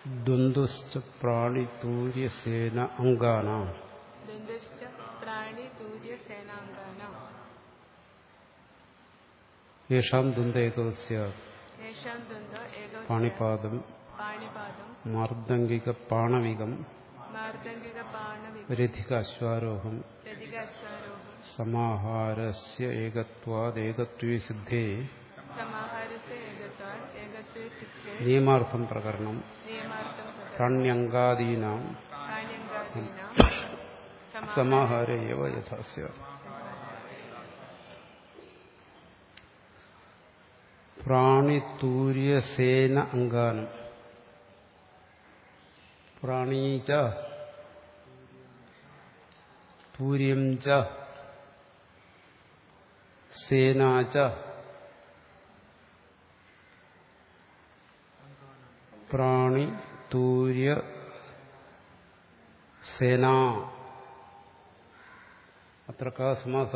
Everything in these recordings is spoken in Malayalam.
ദ്വന്ദ്വശ്ച പ്രാണിതൂര്യസേന അംഗാനാം द्वन्द्वश्च प्राणितूर्यसेनाङ्गानाम् യേഷാം ദ്വന്ദ്വേകസ്യ येषां द्वन्द्व एकौ പാണിപാദം पाणिपादं മാർദ്ദംഗിക പാണവികം मार्दङ्गिकबाणविकृतिकाश्वारोहं രഥിക അശ്വാരോഹം സമാഹാരസ്യ ഏകത്വാദേകത്വേ സിദ്ധേ समाहारस्य एकत्वात् एकत्वे सिद्धे നിയമാർത്ഥം പ്രകരണം नियमार्थं तथा പ്രാണ്യങ്കാദീനാം प्राण्यङ्गादीनां സമാഹാര ഏവ യഥാസ്യ പ്രാണിതൂര്യസേന അംഗാനം പ്രാണീച തൂര്യം ച സേനാച പ്രാണി തൂര്യ സേനാ അത്ര കാ സമാസ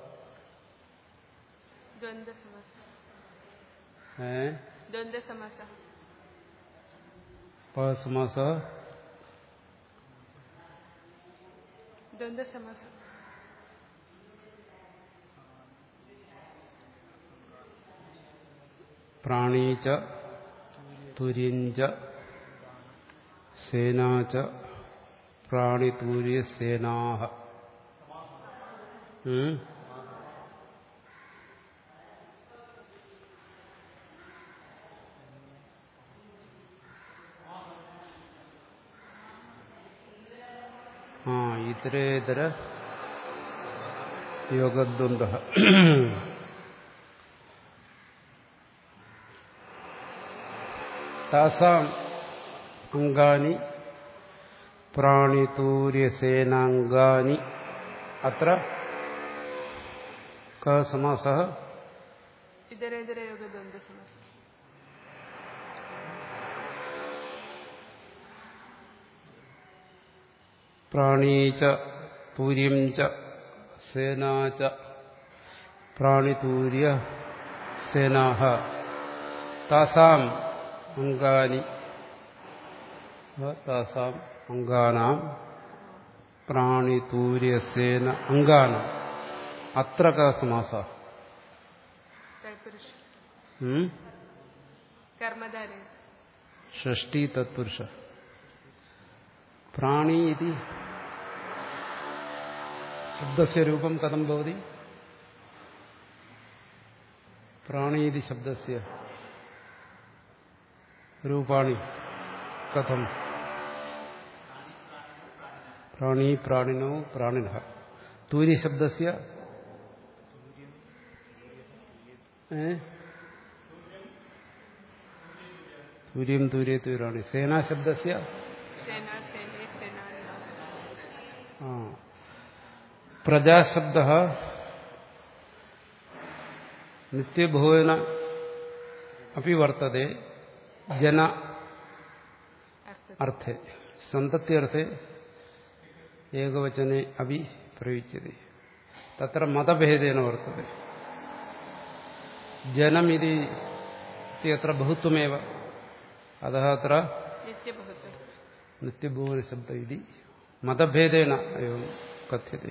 द्वन्द्वसमसः ഏ द्वन्द्वसमसः പ സമാസ द्वन्द्वसमसः പ്രാണീച തുര്യഞ്ച സേനാച പ്രാണിതൂര്യ സേനാഹ ഉം? ആ ഇതരേതര യോഗദ്വന്ദ് താസാം അംഗാനി പ്രാണിതൂര്യസേനാംഗാനി അത്ര ക സമാസ इतरेतरयोगद्वन्द्वसमसः പ്രാണീച തൂര്യം ച സേനാച പ്രാണിതൂര്യ സേനാഹ താസാം അംഗാനി താസാം അംഗാനാം പ്രാണിതൂര്യസേന അംഗാനാം അത്ര ക സമാസ तत्पुरुष ഉം? कर्मधारे षष्ठी तत्पुरुष प्राणी इति शब्दस्य रूपं कथं भवति प्राणी इति शब्दस्य रूपाणि कथं प्राणी प्राणिनो प्राणिनः तूर्यशब्दस्य ഏ തുര്യം തുര്യ തുരാണി സേനാശബ്ദസ്യ सेना सेने सेनानि ആ പ്രജാശബ്ദ നിത്യഭോജന അപ്പി വർത്തതെ ജന अस्तु അർത്ഥേ സന്തത്യർത്ഥേ ഏകവചനെ അപി പ്രയുജ്യത്തെ തത്ര മതഭേദേന വർത്തത്തെ ജനമിതി അത്ര ബഹുത്വമേവ അത അത്ര नित्यभवतु നിത്യഭുവനശബ്ദ ഇതി മതഭേദേന എവം കഥ്യത്തെ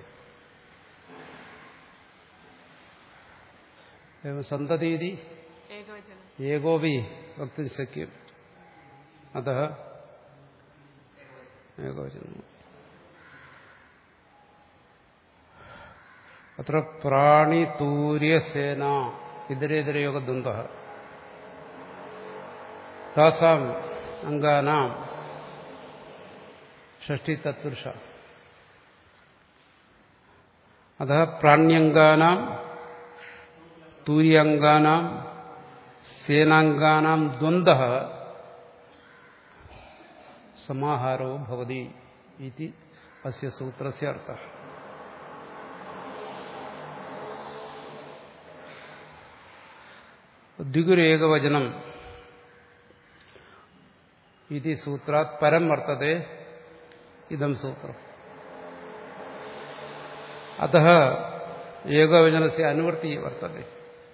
एवं सन्तति इति एकवचनं एकोऽपि वक्तुं शक्यम् अतः एकवचनम् अत्र प्राणितूर्यसेना इतरेतरयोगद्वन्द्वः तासाम् अङ्गानाम् षष्टितत्पुरुष अतः प्राण्यङ्गानाम् तूर्याङ्गानां सेनाङ्गानां द्वन्द्वः समाहारो भवति इति अस्य सूत्रस्य अर्थः द्विगुरेकवचनम् इति सूत्रात् परं वर्तते इदं सूत्रम् अतः एकवचनस्य अनुवृत्तिः वर्तते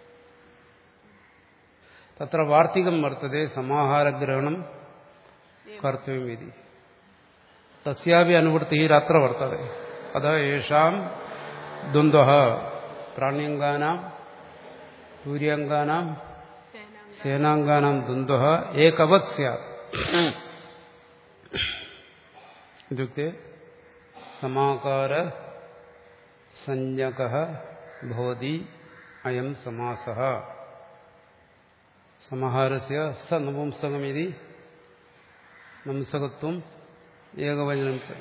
तत्र वार्तिकं वर्तते समाहारग्रहणं കർത്തവ്യം വിധി തസ്യാപി അനുവൃത്തിരത്ര വർത്തത അത യേഷാം ദ്വന്ദ്വ പ്രാണ്യങ്കാനാം സൂര്യാങ്കാനാം സേനാം സേനാങ്കാനാം ദ്വന്ദ്വ ഏകവത് സ്യാത് ഇത്യുക്തെ സമാകാര സംജ്ഞക ഭവതി അയം സമാസ സമാഹാരസ്യ സ നപുംസകമിതി നംസകത്വം ഏകവചനം ച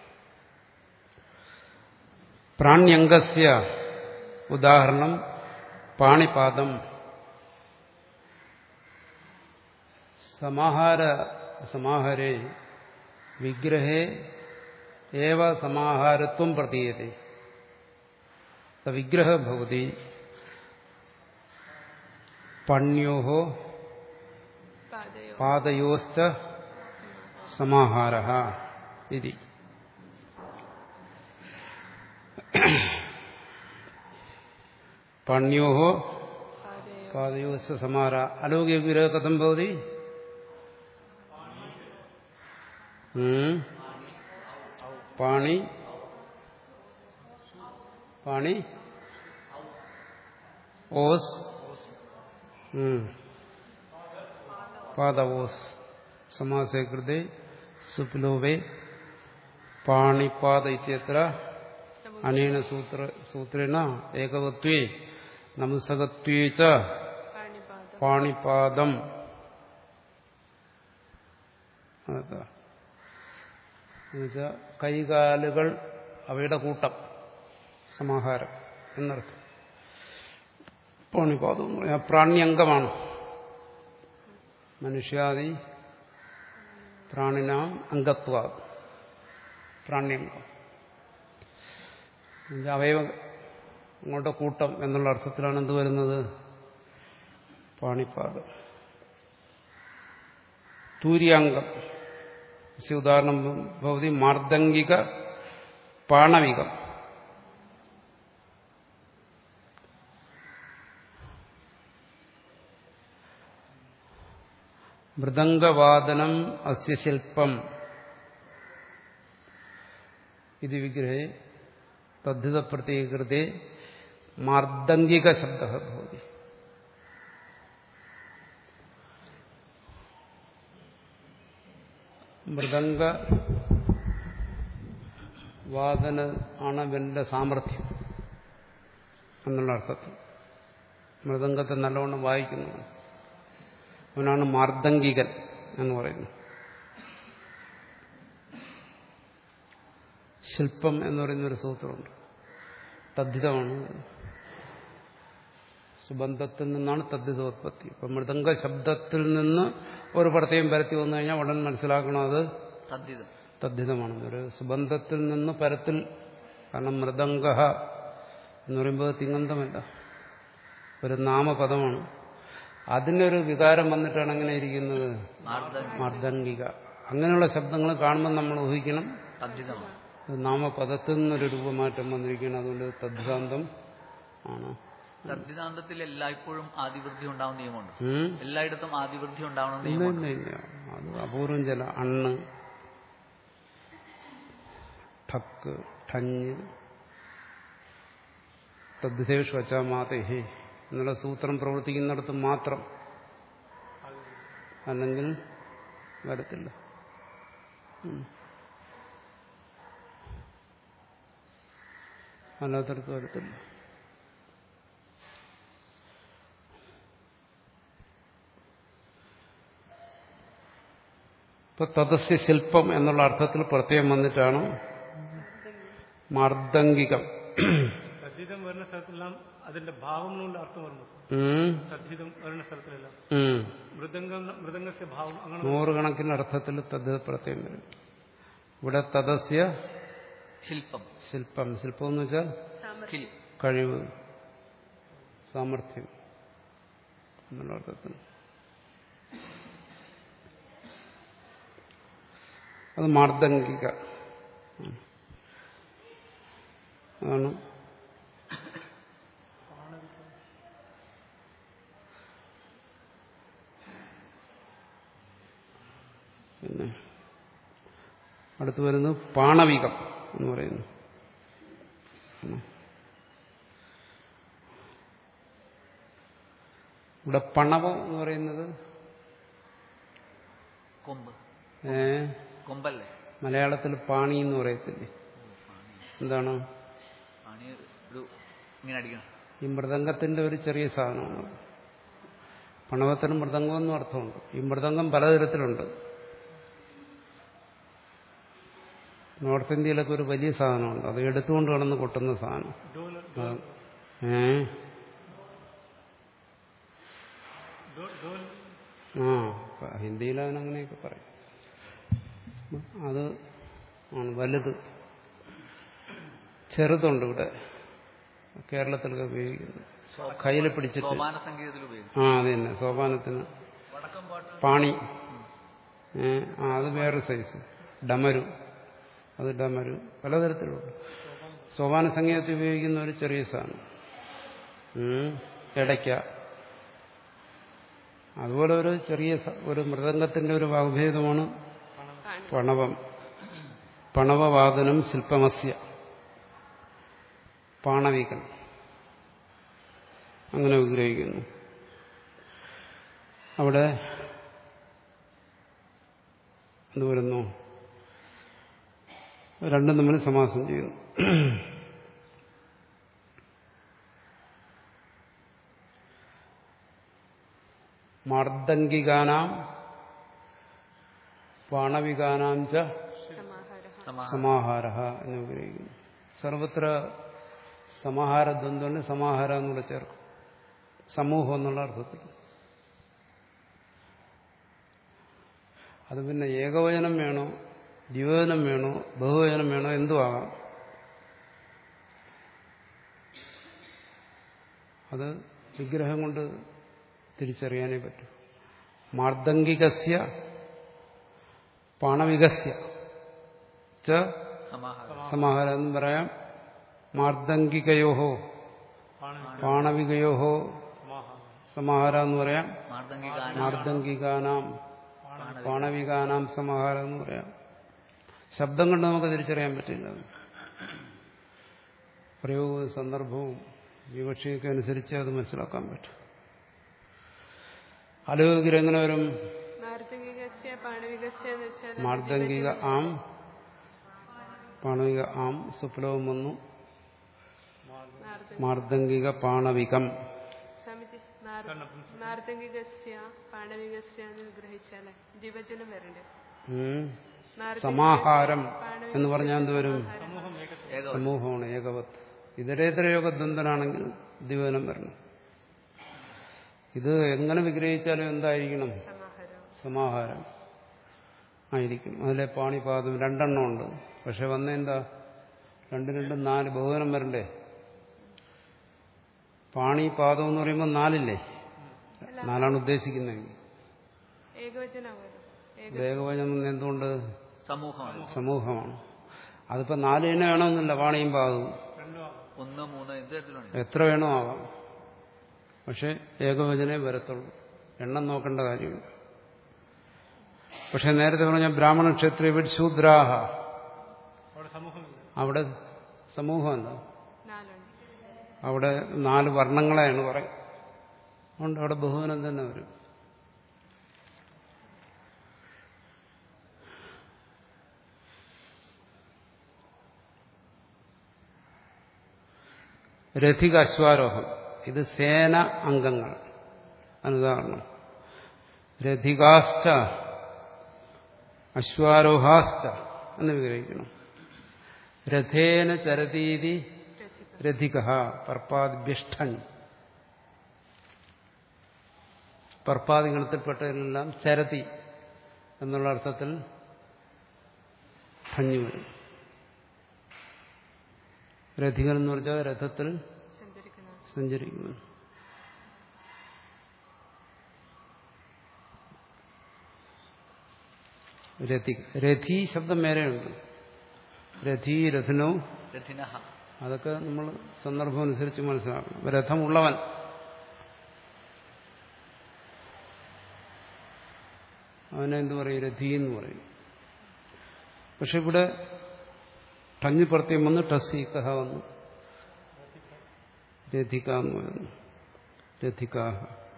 പ്രാണ്യംഗസ്യ ഉദാഹരണം പാണിപാദം സമാഹാര സമാഹാരേ വിഗ്രഹേ ഏവ സമാഹാരത്വം പ്രതീയത്തെ വിഗ്രഹ ഭവതി പണ്യോ പാദയോ പാദയോശ്ച സമാഹാര ഇതി പണ്യോ പാദയോ പാദയോശ്ച സമാഹാര അലോക്യ വിഗ്രഹ കഥം ഭവതി ഉം. പാണി പാണി ഓസ് ഉം. പാദവോസ് സമാസേ കൃതേ സുപ്ലോവേ പാണിപാദ ഇത്യത്ര അനേന സൂത്ര സൂത്രേണ ഏകവത്വേ നംസകത്വേ ച പാണിപാദം പാണിപാദം അതാ. എന്നുവെച്ചാ കൈകാലുകൾ അവയുടെ കൂട്ടം സമാഹാരം എന്നർത്ഥം പാണിപാദം എന്ന് പറഞ്ഞാൽ പ്രാണ്യംഗമാണ് മനുഷ്യാദി പ്രാണിനാം അംഗത്വ പ്രാണ്യംഗം എന്നുവെച്ചാ അവയവ അങ്ങോട്ട് കൂട്ടം എന്നുള്ള അർത്ഥത്തിലാണ് എന്ത് വരുന്നത് പാണിപ്പാദം തൂര്യാംഗം അസ്യ ഉദാഹരണം ഭവതി മാർദ്ദംഗിക പാണവികം മൃദംഗവാദനം അസ്യ ശില്പം ഇത് വിഗ്രഹേ തദ്ധിതപ്രത്യേകൃതേ മാർദ്ദംഗിക ശബ്ദ ഭവതി മൃദംഗ വാദന ആണ് ഇവന്റെ സാമർഥ്യം എന്നുള്ള അർത്ഥത്തിൽ മൃദംഗത്തെ നല്ലവണ്ണം വായിക്കുന്നവൻ അവനാണ് മാർദ്ദംഗികൻ എന്ന് പറയുന്നത് ശില്പം എന്ന് പറയുന്ന ഒരു സൂത്രമുണ്ട് തദ്ധിതമാണ് സുബന്ധത്തിൽ നിന്നാണ് തദ്ധിതോത്പത്തി ഇപ്പം മൃദംഗ ശബ്ദത്തിൽ നിന്ന് ഒരു പ്രത്യേകം പരത്തി വന്നു കഴിഞ്ഞാൽ ഉടൻ മനസ്സിലാക്കണം അത് തദ്ധിതം തദ്ധിതമാണ് ഒരു സുബന്ധത്തിൽ നിന്ന് പരത്തിൽ കാരണം മൃദംഗ എന്ന് പറയുമ്പോൾ തിങ്ങന്തമല്ല ഒരു നാമപദമാണ് അതിനൊരു വികാരം വന്നിട്ടാണ് അങ്ങനെ ഇരിക്കുന്നത് മാർദ്ദം മർദ്ദംഗിക അങ്ങനെയുള്ള ശബ്ദങ്ങൾ കാണുമ്പോൾ നമ്മൾ ഊഹിക്കണം തദ്ധിതമാണ് ഇത് നാമപദത്തിൽ നിന്നൊരു രൂപമാറ്റം വന്നിരിക്കണം അതുകൊണ്ട് തദ്ധാന്തം ആണ് തദ്ധിതാന്തത്തിൽ എല്ലായ്പ്പോഴും ആദിവൃദ്ധി ഉണ്ടാവുന്ന നിയമമുണ്ട് ഉം? എല്ലായിടത്തും ആദിവൃദ്ധി ഉണ്ടാവണം ഇല്ല നിയമമുണ്ട് ഇല്ല ഇല്ല അത് അപൂർവം ചില അണ്ണ് ഠക്ക് ഠഞ്ഞ് തദ്ദേശു വച്ചാമാതേഹി എന്നുള്ള സൂത്രം പ്രവർത്തിക്കുന്നിടത്ത് മാത്രം അല്ലെങ്കിൽ വരത്തില്ല ഉം. അല്ലാത്തടത്ത് വരത്തില്ല ഇപ്പൊ തദസ്യ ശില്പം എന്നുള്ള അർത്ഥത്തിൽ പ്രത്യേകം വന്നിട്ടാണ് മാർദ്ദംഗികം തദ്ധിതം വരുന്ന സ്ഥലത്തെല്ലാം അതിന്റെ ഭാവം എന്നുള്ള അർത്ഥം വരുന്നു ഉം, തദ്ധിതം വരുന്ന സ്ഥലത്തിലെല്ലാം ഉം. മൃദംഗം മൃദംഗത്തെ ഭാവം അങ്ങനെ നൂറുകണക്കിന് അർത്ഥത്തിൽ തദ് പ്രത്യേകം വരും ഇവിടെ തദസ്യ ശില്പം ശില്പം ശില്പം എന്ന് വെച്ചാൽ സ്കിൽ കഴിവ് സാമർഥ്യം എന്നുള്ള അർത്ഥത്തിൽ അത് മാർദ്ദംഗിക ഉം. അതാണ് പിന്നെ അടുത്ത് വരുന്നത് പാണവികം എന്ന് പറയുന്നു ഇവിടെ പണവം എന്ന് പറയുന്നത് കൊമ്പ് ഏ കൊമ്പല്ലേ മലയാളത്തിൽ പാണി എന്ന് പറയത്തില്ലേ എന്താണ് ആണി ഒരു ഇങ്ങനെ അടിക്കണം ഈ മൃദംഗത്തിന്റെ ഒരു ചെറിയ സാധനമാണ് പണവത്തിന് മൃദംഗം എന്നും അർത്ഥമുണ്ട് ഈ മൃദംഗം പലതരത്തിലുണ്ട് നോർത്ത് ഇന്ത്യയിലൊക്കെ ഒരു വലിയ സാധനമുണ്ട് അത് എടുത്തുകൊണ്ട് കിടന്ന് കൊട്ടുന്ന സാധനം ഡോൽ അത് ഏ ഡോൽ ഡോൽ ആ ഇപ്പൊ ഹിന്ദിയിൽ അതിനങ്ങനെയൊക്കെ പറയും അത് ആണ് വലുത് ചെറുതുണ്ട് ഇവിടെ കേരളത്തിലൊക്കെ ഉപയോഗിക്കുന്നത് കയ്യിൽ പിടിച്ചിട്ട് സോപാന സംഗീതത്തിൽ ഉപയോഗിക്കും ആ അത് തന്നെ സോപാനത്തിന് പാണി ഏ, ആ അത് വേറെ സൈസ് ഡമരു അത് ഡമരു പലതരത്തിലുണ്ട് സോപാന സംഗീതത്തിൽ ഉപയോഗിക്കുന്ന ഒരു ചെറിയ സാധനം ഉം, ഇടയ്ക്ക അതുപോലെ ഒരു ചെറിയ സ- ഒരു മൃദംഗത്തിന്റെ ഒരു വകഭേദമാണ് പണവം പണവവാദനം ശില്പമസ്യ പാണവികൻ അങ്ങനെ വിഗ്രഹിക്കുന്നു അവിടെ എന്ത് വരുന്നു രണ്ടും തമ്മിൽ സമാസം ചെയ്യുന്നു മാർദ്ദംഗികാനാം പാണവികാനാം ച സമാഹാര സമാ- സമാഹാര എന്ന് വിഗ്രഹിക്കുന്നു സർവത്ര സമാഹാര ദ്വന്ദ്വന് സമാഹാര എന്നുള്ള ചേർക്കും സമൂഹം എന്നുള്ള അർത്ഥത്തിൽ അത് പിന്നെ ഏകവചനം വേണോ ദ്വിവചനം വേണോ ബഹുവചനം വേണോ എന്തും ആകാം അത് വിഗ്രഹം കൊണ്ട് തിരിച്ചറിയാനേ പറ്റൂ മാർദ്ദംഗികസ്യ പാണവികസ്യ ച സമാഹാരം സമാഹാരം എന്ന് പറയാം മാർദ്ദംഗികയോഹോ പാണവികയോഹോ സമാഹാര എന്ന് പറയാം മാർദ്ദംഗികാന മാർദ്ദംഗികാനാം പാണവികാനാം സമാഹാരം എന്ന് പറയാം ശബ്ദം കൊണ്ട് നമുക്ക് തിരിച്ചറിയാൻ പറ്റില്ല പ്രയോഗവും സന്ദർഭവും വിവക്ഷയൊക്കെ അനുസരിച്ച് അത് മനസ്സിലാക്കാൻ പറ്റും ആലോചിക്കൽ എങ്ങനെ വരും മാർദ്ദംഗികസ്യ പാണവികസ്യ എന്ന് വെച്ചാൽ മാർദ്ദംഗിക ആം പാണവിക ആം സുപ്ലവം വന്നു മാർദ്ദ- മാർദ്ദംഗിക പാണവികം സ്വാമിജി മാർ- മാർദ്ദംഗികസ്യ പാണവികസ്യ എന്ന് വിഗ്രഹിച്ചാലേ ദ്വിവചനം വരണ്ടേ ഉം. മാർദ്ദംഗിക- സമാഹാരം പാണവിക- എന്ന് പറഞ്ഞാൽ എന്ത് വരും ഏക സമൂഹമാണ് ഏകവത്ത് ഇതരേതരയോഗ ദ്വന്ദ്വനാണെങ്കിൽ ദിവനം വരണം ഇത് എങ്ങനെ വിഗ്രഹിച്ചാലും എന്തായിരിക്കണം സമാഹാരം സമാഹാരം ആയിരിക്കും അതിലെ പാണിപാദം രണ്ടെണ്ണം ഉണ്ട് പക്ഷെ വന്ന എന്താ രണ്ട് രണ്ടും നാല് ബഹുവനം വരണ്ടേ പാണിപാദം എന്ന് പറയുമ്പോൾ നാലില്ലേ നാലാണ് ഉദ്ദേശിക്കുന്നതെങ്കിൽ ഏകവചനാവുമല്ലോ ഏക ദേഹവചനം എന്തുകൊണ്ട് സമൂഹമാണ് സമൂഹമാണ് അതിപ്പോ നാല് തന്നെ വേണമെന്നില്ല പാണിയും പാദവും ഒന്ന് മൂന്ന് എന്ത് തരത്തിലാണ് എത്ര വേണോ ആവാം പക്ഷെ ഏകവചനേ വരത്തുള്ളൂ എണ്ണം നോക്കേണ്ട കാര്യമില്ല പക്ഷെ നേരത്തെ പറഞ്ഞ ബ്രാഹ്മണ ക്ഷത്രിയ ശൂദ്രാഹ അവിടെ സമൂഹമില്ല അവിടെ സമൂഹം എന്താ നാലുണ്ട് അവിടെ നാല് വർണ്ണങ്ങളെയാണ് പറയും അതുകൊണ്ട് അവിടെ ബഹുവനം തന്നെ വരും രഥിക അശ്വാരോഹം ഇത് സേന അംഗങ്ങൾ അനുദാഹരണം രഥികാശ്ച അശ്വാരോഹാശ്ച എന്ന് വിഗ്രഹിക്കണം രഥേന ചരതീതി രഥിക പർപ്പാദിഭ്യഷ്ടൻ പർപ്പാദിഗണത്തിൽപ്പെട്ടതിനെല്ലാം ചരതി എന്നുള്ള അർത്ഥത്തിൽ ഭഞ്ഞു വരും രഥികൻ എന്ന് പറഞ്ഞാൽ രഥത്തിൽ സഞ്ചരിക്കുന്ന സഞ്ചരിക്കുന്നു രഥി രഥി ശബ്ദം വേറെയുണ്ട് രഥി രഥനോ രഥിനഹ അതൊക്കെ നമ്മൾ സന്ദർഭം അനുസരിച്ച് മനസ്സിലാക്കണം രഥമുള്ളവൻ അവനെ എന്ത് പറയും രഥി എന്ന് പറയും പക്ഷെ ഇവിടെ ടഞ്ഞ് പ്രത്യം വന്ന് ടസീക്കഹ വന്നു രഥിക എന്ന് പറയുന്നു രഥികാഹ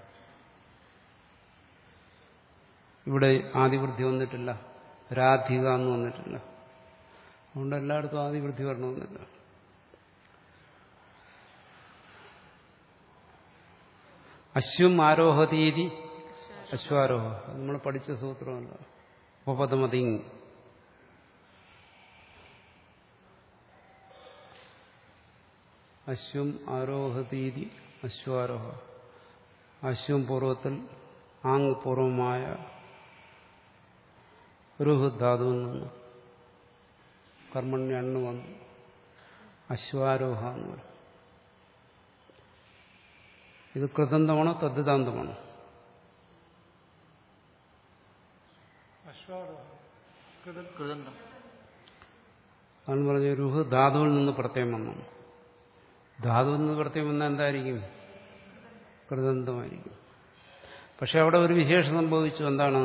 ഇവിടെ ആദിവൃദ്ധി വന്നിട്ടില്ല രാധിക എന്ന് വന്നിട്ടില്ല അതുകൊണ്ട് എല്ലായിടത്തും ആദിവൃദ്ധി വരണമെന്നില്ല അശ്വം ആരോഹതീതി അശ്വാരോഹ അത് നമ്മൾ പഠിച്ച സൂത്രമല്ല ഉപപദമതി അശ്വം ആരോഹതീതി അശ്വാരോഹ അശ്വം പൂർവത്തിൽ ആങ് പൂർവമായ രുഹ് ധാതുവിൽ നിന്ന് കർമ്മണ്യ എണ്ണു വന്നു അശ്വാരോഹ എന്ന് പറയും ഇത് കൃതന്തമാണോ തദ്ദാന്തമാണോ അശ്വാരോഹം കൃത കൃതന്തം അതാണ് പറഞ്ഞ രുഹ് ധാതുവിൽ നിന്ന് പ്രത്യേകം വന്നു ധാതുവിൽ നിന്ന് പ്രത്യേകം വന്നാൽ എന്തായിരിക്കും കൃതന്തമായിരിക്കും പക്ഷെ അവിടെ ഒരു വിശേഷം സംഭവിച്ചു എന്താണ്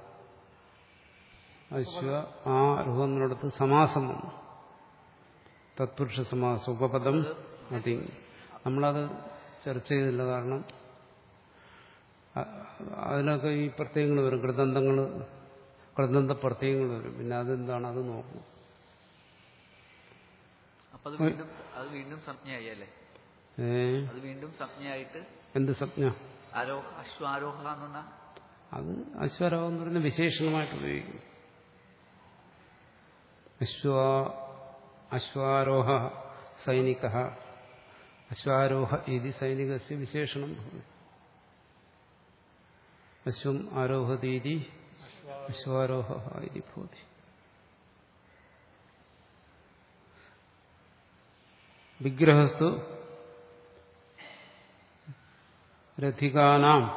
അശ്വ ആ രുഹെന്നിടത്ത് സമാസം വന്നു തത്പുരുഷ സമാസം ഉപപദം അതി നമ്മളത് ചർച്ച ചെയ്തില്ല കാരണം അ- അതിനൊക്കെ ഈ പ്രത്യയങ്ങൾ വരും കൃതന്തങ്ങൾ കൃതന്ത പ്രത്യയങ്ങൾ വരും പിന്നെ അതെന്താണ് അത് നോക്കും അപ്പൊ അത് വീണ്ടും അത് വീണ്ടും സംജ്ഞയായി അല്ലേ ഏ അത് വീണ്ടും സംജ്ഞയായിട്ട് എന്ത് സംജ്ഞ ആരോഹ അശ്വാരോഹ എന്ന അത് അശ്വരോഹം എന്ന് പറയുന്ന വിശേഷണമായിട്ട് ഉപയോഗിക്കും അശ്വ അശ്വാരോഹ സൈനിക അശ്വാരോഹ ഇതി സൈനികസ്യ വിശേഷണം ഭവതി അശ്വം ആരോഹതീതി അശ്വാരോഹ ഇതി ഭവതി വിഗ്രഹസ്തു രഥികാനാം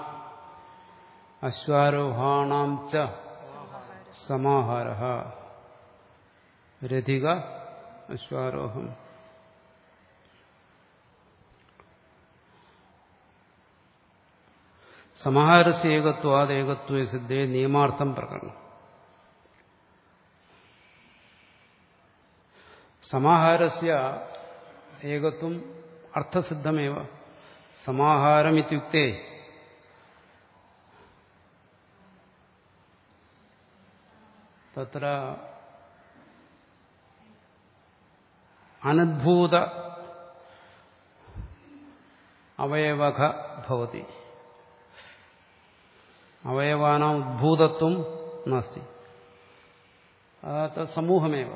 അശ്വാരോഹാണാം ച സമാഹാര രഥിക അശ്വാരോഹം സമാഹാരസ്യ ഏകത്വാത് ഏകത്വ സിദ്ധേ നിയമാർത്ഥം പ്രകടനം സമാഹാരസ്യ ഏകത്വം അർത്ഥസിദ്ധമേവ സമാഹാരമിത്യുക്തേ തത്ര അനദ്ഭൂത അവയവക ഭവതി അവയവാനാം ഉദ്ഭൂതത്വം നാസ്തി അത് സമൂഹമേവ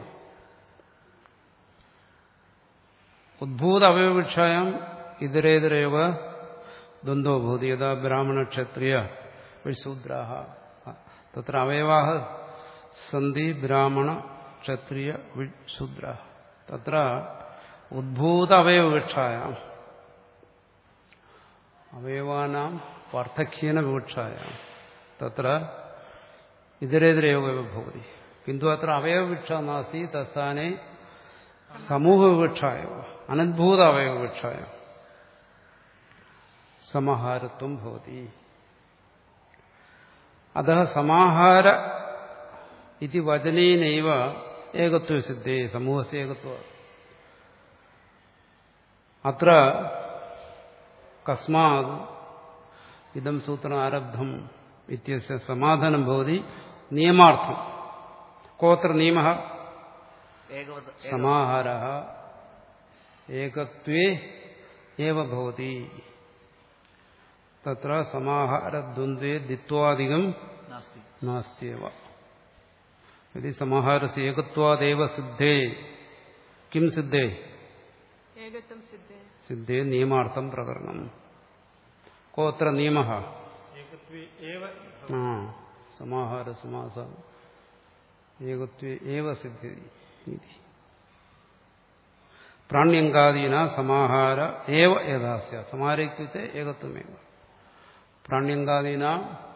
ഉദ്ഭൂത അവയവക്ഷായം ഇതരേതരയോഗ ദ്വന്ദ്വോ ഭൂതി യഥാ ബ്രാഹ്മണക്ഷത്രിയ ശൂദ്രാഹ തത്ര അവയവാഹ സന്ധി ബ്രാഹ്മണ ക്ഷത്രിയ ശൂദ്ര തത്ര ഉദ്ഭൂത അവയവക്ഷായാം അവയവാനാം വാർദ്ധക്യേന വിവക്ഷായാം തത്ര ഇതരേതരയോഗ ഭവതി കിന്തു അത്ര അവയവവിക്ഷ നാസ്തി തസ്ഥാനെ സമൂഹവിവക്ഷായ അനദ്ഭൂത അവയവവിക്ഷായ സമാഹാരത്വം ഭവതി അത സമാഹാര ഇതി വചനേനൈവ ഏകത്വ സിദ്ധേ സമൂഹസ്യ ഏകത്വ അത്ര കസ്മാത് ഇതം സൂത്രം ആരബ്ധം ഇത്യസ്യ സമാധാനം ഭവതി നിയമാർത്ഥം കോത്ര നിയമ ഏകവത സമാഹാര ഏകത്വേ ഏവ ഭവതി തത്ര സമാഹാരദ്വന്ദ്വേ ദിത്വാദികം നാസ്തി നാസ്ത്യവ യദി സമാഹാരസ്യ ഏകത്വാദേവ സിദ്ധേ കിം സിദ്ധേ ഏകത്വം സിദ്ധേ സിദ്ധേ നിയമാർത്ഥം പ്രകരണം കോത്ര നിയമ ഏകത്വേ ഏവ ആ സമാഹാര സമാസ ഏകത്വേ ഏവ സിദ്ധി ഇതി. പ്രാണ്യങ്കാദീന സമാഹാര ഏവ യഥാസ്യ സമാഹാരയ്ക്കുത്തെ ഏകത്വമേവ പ്രാണ്യങ്കാദീന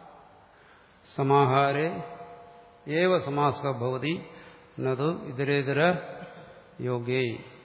സമാഹാരെ ഏവ സമാസ ഭവതി നതു ഇതരേതര യോഗേ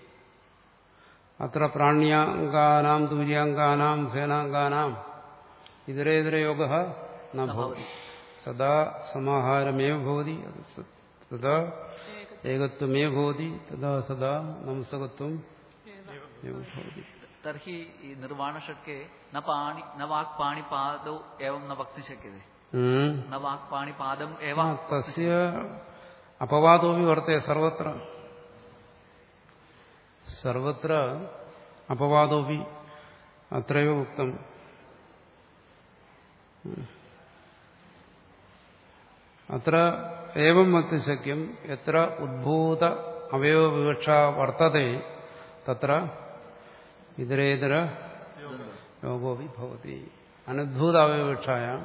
അത്ര പ്രാണ്യാങ്കാനാം തുര്യാങ്കാനാം സേനാങ്കാനാം ഇതരേതരയോഗ ന ഭവതി സദാ സമാഹാരമേവ ഭവതി അത് സ- സദാ ഏകത്വമേ ഭവതി തഥാ സദാ നമസ്തകത്വം ഏവ ഭവതി तर्हि ई निर्वाणषट्के न पाणि न वाक् पाणिपादौ एवं न वक्तुं शक्यते ഉം. न वाक् पाणिपादम् एव ആ, തസ്യ അപവാദോപി വർത്തേ സർവത്ര സർവത്ര അപവാദോപി അത്രയോ ഉക്തം ഉം. അത്ര ഏവം വക്തി ശക്യം എത്ര ഉദ്ഭൂത അവയവവിവക്ഷ വർത്തത്തെ തത്ര ഇതരേതര യോഗോപി ഭവതി അനദ്ഭൂത അവയവവിക്ഷായാം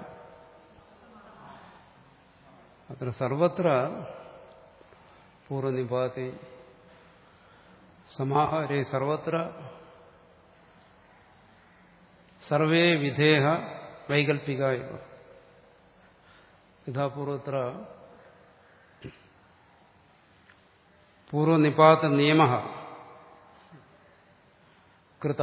അത്ര സർവത്ര പൂർവനിപാതി സമാഹാരേ സർവത്ര സർവേ വിധേഹ വൈകൽപ്പിക ഇവ യഥാപൂർവത്ര പൂർവനിപാത നിയമ കൃത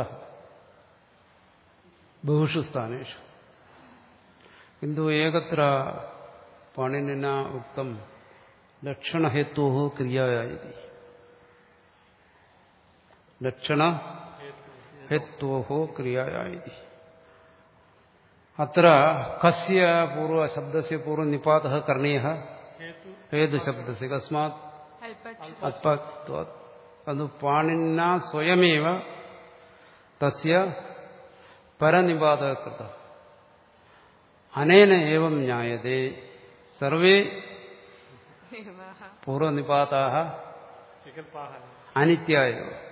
ബഹുഷു സ്ഥാനേഷു കിന്തു ഏകത്ര പാണിനിന ഉക്തം ലക്ഷണഹേത്വോ ക്രിയയായി ലക്ഷണ ഹേത്വോ ക്രിയയായി അത്ര കസ്യ പൂർവ ശബ്ദസ്യ പൂർവ നിപാത കർണീയ ഹേതുശബ്ദസ്യ കസ്മാത് അല്പക്ഷ അത്പത്വാത് അത് പാണിന സ്വയമേവ തസ്യ പരനിപാത കൃത അനേന ഏവം ജ്ഞായതേ സർവേ നിയമഃ പൂർവനിപാതാ വികൽപ്പാഹ അനിത്യായ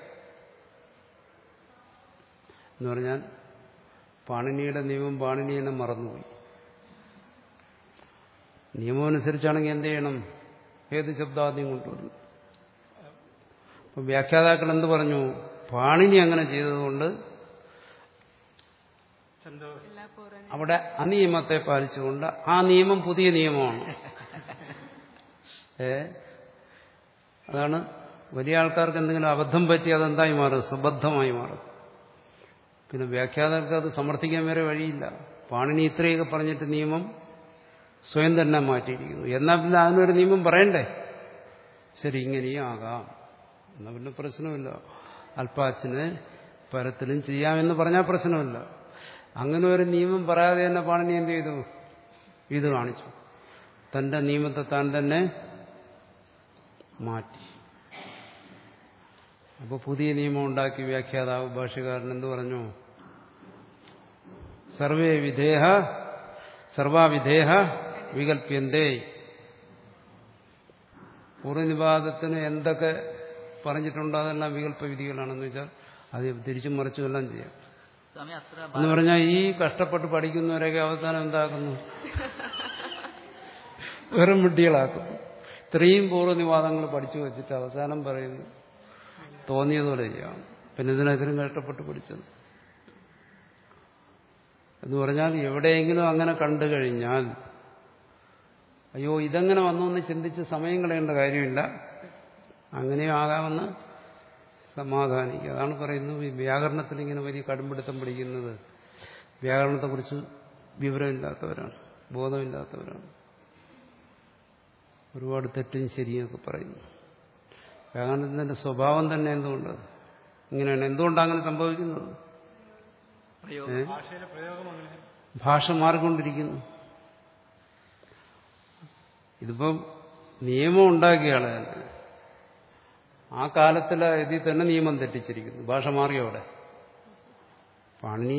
എന്ന് പറഞ്ഞാൽ പാണിനിയുടെ നിയമം പാണിനി തന്നെ മറന്നുപോയി നിയമം അനുസരിച്ചാണെങ്കിൽ എന്ത് ചെയ്യണം ഏത് ശബ്ദാദ്യം കൊണ്ടുവരുന്നു അപ്പൊ വ്യാഖ്യാതാക്കൾ എന്ത് പറഞ്ഞു പാണിനി അങ്ങനെ ചെയ്തതുകൊണ്ട് ചന്തോ എല്ലാ പൂർണ്ണ അവിടെ അനിയമത്തെ പാലിച്ചുകൊണ്ട് ആ നിയമം പുതിയ നിയമമാണ് ഏ അതാണ് വലിയ ആൾക്കാർക്ക് എന്തെങ്കിലും അബദ്ധം പറ്റി അതെന്തായി മാറും സുബദ്ധമായി മാറും പിന്നെ വ്യാഖ്യാതാക്കൾക്ക് അത് സമർത്ഥിക്കാൻ വരെ വഴിയില്ല പാണിനി ഇത്രയൊക്കെ പറഞ്ഞിട്ട് നിയമം സ്വയം തന്നെ മാറ്റിയിരിക്കുന്നു എന്നാൽ പിന്നെ അതിനൊരു നിയമം പറയണ്ടേ ശരി ഇങ്ങനെയും ആകാം എന്നാൽ പിന്നെ പ്രശ്നമില്ല അല്പാച്ചിന് പരത്തിലും ചെയ്യാമെന്ന് പറഞ്ഞാൽ പ്രശ്നമില്ല അങ്ങനെ ഒരു നിയമം പറയാതെ തന്നെ പാണിനി എന്ത് ചെയ്തു ഇത് കാണിച്ചു തന്റെ നിയമത്തെ താൻ തന്നെ മാറ്റി അപ്പോൾ പുതിയ നിയമം ഉണ്ടാക്കി വ്യാഖ്യാതാവ് ഭാഷ്യകാരൻ എന്ത് പറഞ്ഞു സർവേ വിധേഹ സർവാവിധേഹ വികൽപ്യന്തേ പൂർവ്വനിപാതത്തിന് എന്തൊക്കെ പറഞ്ഞിട്ടുണ്ടോ അതെല്ലാം വികല്പ വിധികളാണെന്ന് വെച്ചാൽ അത് തിരിച്ചും മറിച്ചും എല്ലാം ചെയ്യാം സ്വാമി അത്ര എന്ന് പറഞ്ഞാൽ ഈ കഷ്ടപ്പെട്ട് പഠിക്കുന്നവരൊക്കെ അവസാനം എന്താക്കുന്നു വെറും വിഡ്ഢികളാക്കുന്നു ഇത്രയും പൂർവ്വനിവാദങ്ങൾ പഠിച്ചു വെച്ചിട്ട് അവസാനം പറയുന്നു തോന്നിയതുപോലെ ചെയ്യാം പിന്നെ ഇതിനെതിരും കഷ്ടപ്പെട്ട് പഠിച്ചത് എന്ന് പറഞ്ഞാൽ എവിടെയെങ്കിലും അങ്ങനെ കണ്ടു കഴിഞ്ഞാൽ അയ്യോ ഇതെങ്ങനെ വന്നു എന്ന് ചിന്തിച്ച് സമയം കളയേണ്ട കാര്യമില്ല അങ്ങനെയും ആകാമെന്ന് സമാധാനിക്കുക അതാണ് പറയുന്നത് ഈ വ്യാകരണത്തിൽ ഇങ്ങനെ വലിയ കടുംപിടുത്തം പിടിക്കുന്നത് വ്യാകരണത്തെക്കുറിച്ച് വിവരമില്ലാത്തവരാണ് ബോധമില്ലാത്തവരാണ് ഒരുപാട് തെറ്റും ശരിയൊക്കെ പറയുന്നു വ്യാകരണത്തിന്റെ സ്വഭാവം തന്നെ എന്തുകൊണ്ട് ഇങ്ങനെയാണ് എന്തുകൊണ്ടാണ് അങ്ങനെ സംഭവിക്കുന്നത് പ്രയോഗം ഏ? ഭാഷയിലെ പ്രയോഗം അങ്ങനെ ഭാഷ മാറിക്കൊണ്ടിരിക്കുന്നു ഇതിപ്പം നിയമം ഉണ്ടാക്കിയ ആളെ തന്നെ ആ കാലത്തിലെ ഇതിൽ തന്നെ നിയമം തെറ്റിച്ചിരിക്കുന്നു ഭാഷ മാറിയോടെ പാണി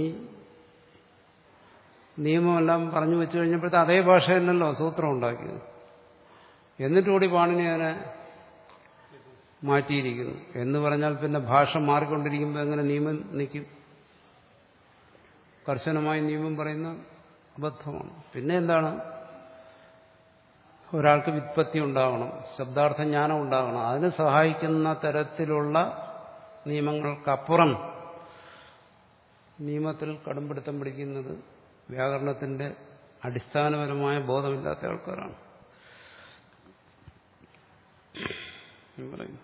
നിയമമെല്ലാം പറഞ്ഞു വെച്ചു കഴിഞ്ഞപ്പോഴത്തെ അതേ ഭാഷ തന്നെയല്ലോ സൂത്രം ഉണ്ടാക്കിയത് എന്നിട്ടുകൂടി പാണിനി അതിനെ മാറ്റിയിരിക്കുന്നു എന്ന് പറഞ്ഞാൽ പിന്നെ ഭാഷ മാറിക്കൊണ്ടിരിക്കുമ്പോൾ എങ്ങനെ നിയമം നിൽക്കും കർശനമായി നിയമം പറയുന്ന അബദ്ധമാണ് പിന്നെ എന്താണ് ഒരാൾക്ക് വിത്പത്തി ഉണ്ടാവണം ശബ്ദാർത്ഥ ജ്ഞാനം ഉണ്ടാവണം അതിന് സഹായിക്കുന്ന തരത്തിലുള്ള നിയമങ്ങൾക്കപ്പുറം നിയമത്തിൽ കടുംപിടുത്തം പിടിക്കുന്നത് വ്യാകരണത്തിന്റെ അടിസ്ഥാനപരമായ ബോധമില്ലാത്ത ആൾക്കാരാണ് എന്ന് പറയുന്നു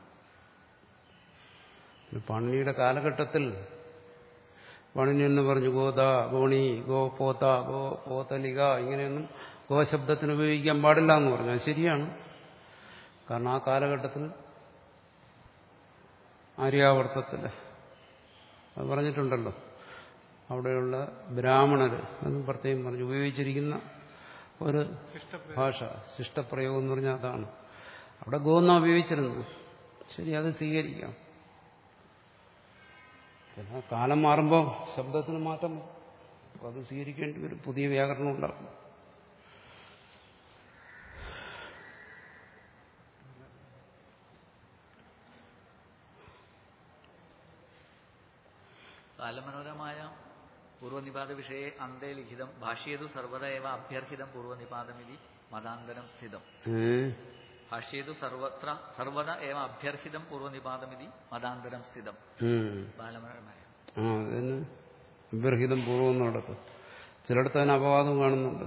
പിന്നെ പാണിനിയുടെ കാലഘട്ടത്തിൽ പാണിനി എന്ന് പറഞ്ഞു ഗോത ഗോണി ഗോ പോത്ത ഗോ പോത്തലിക ഇങ്ങനെയൊന്നും ഗോശബ്ദത്തിന് ഉപയോഗിക്കാൻ പാടില്ല എന്ന് പറഞ്ഞു അത് ശരിയാണ് കാരണം ആ കാലഘട്ടത്തിൽ ആര്യാവർത്തത്തിൽ അത് പറഞ്ഞിട്ടുണ്ടല്ലോ അവിടെയുള്ള ബ്രാഹ്മണർ എന്ന് പ്രത്യേകം പറഞ്ഞു ഉപയോഗിച്ചിരിക്കുന്ന ഒരു ഭാഷ ശിഷ്ടപ്രയോഗം എന്ന് പറഞ്ഞാൽ അതാണ് അവിടെ ഗോന്ന ഉപയോഗിച്ചിരുന്നു ശരി അത് സ്വീകരിക്കാം പിന്നെ കാലം മാറുമ്പോൾ ശബ്ദത്തിന് മാറ്റം വരും. അപ്പോൾ അത് സ്വീകരിക്കേണ്ടി വരും പുതിയ വ്യാകരണം ഉണ്ടാകും ബാലമനോരമായ പൂർവ്വനിപാത വിഷയെ അന്തേ ലിഖിതം ഭാഷ്യേതു സർവത ഏവ അഭ്യർഹിതം പൂർവ്വനിപാതമിതി മതാന്തരം സ്ഥിതം ഏഹ് ഭാഷ്യേതു സർവത്ര സർവത ഏവ അഭ്യർഹിതം പൂർവ്വനിപാതമിതി മതാന്തരം സ്ഥിതം ഉം. ബാലമനോരമായ ആ അതിന് അഭ്യർഹിതം പൂർവ്വം നടക്കും ചിലയിടത്ത് അതിന് അപവാദം കാണുന്നുണ്ട്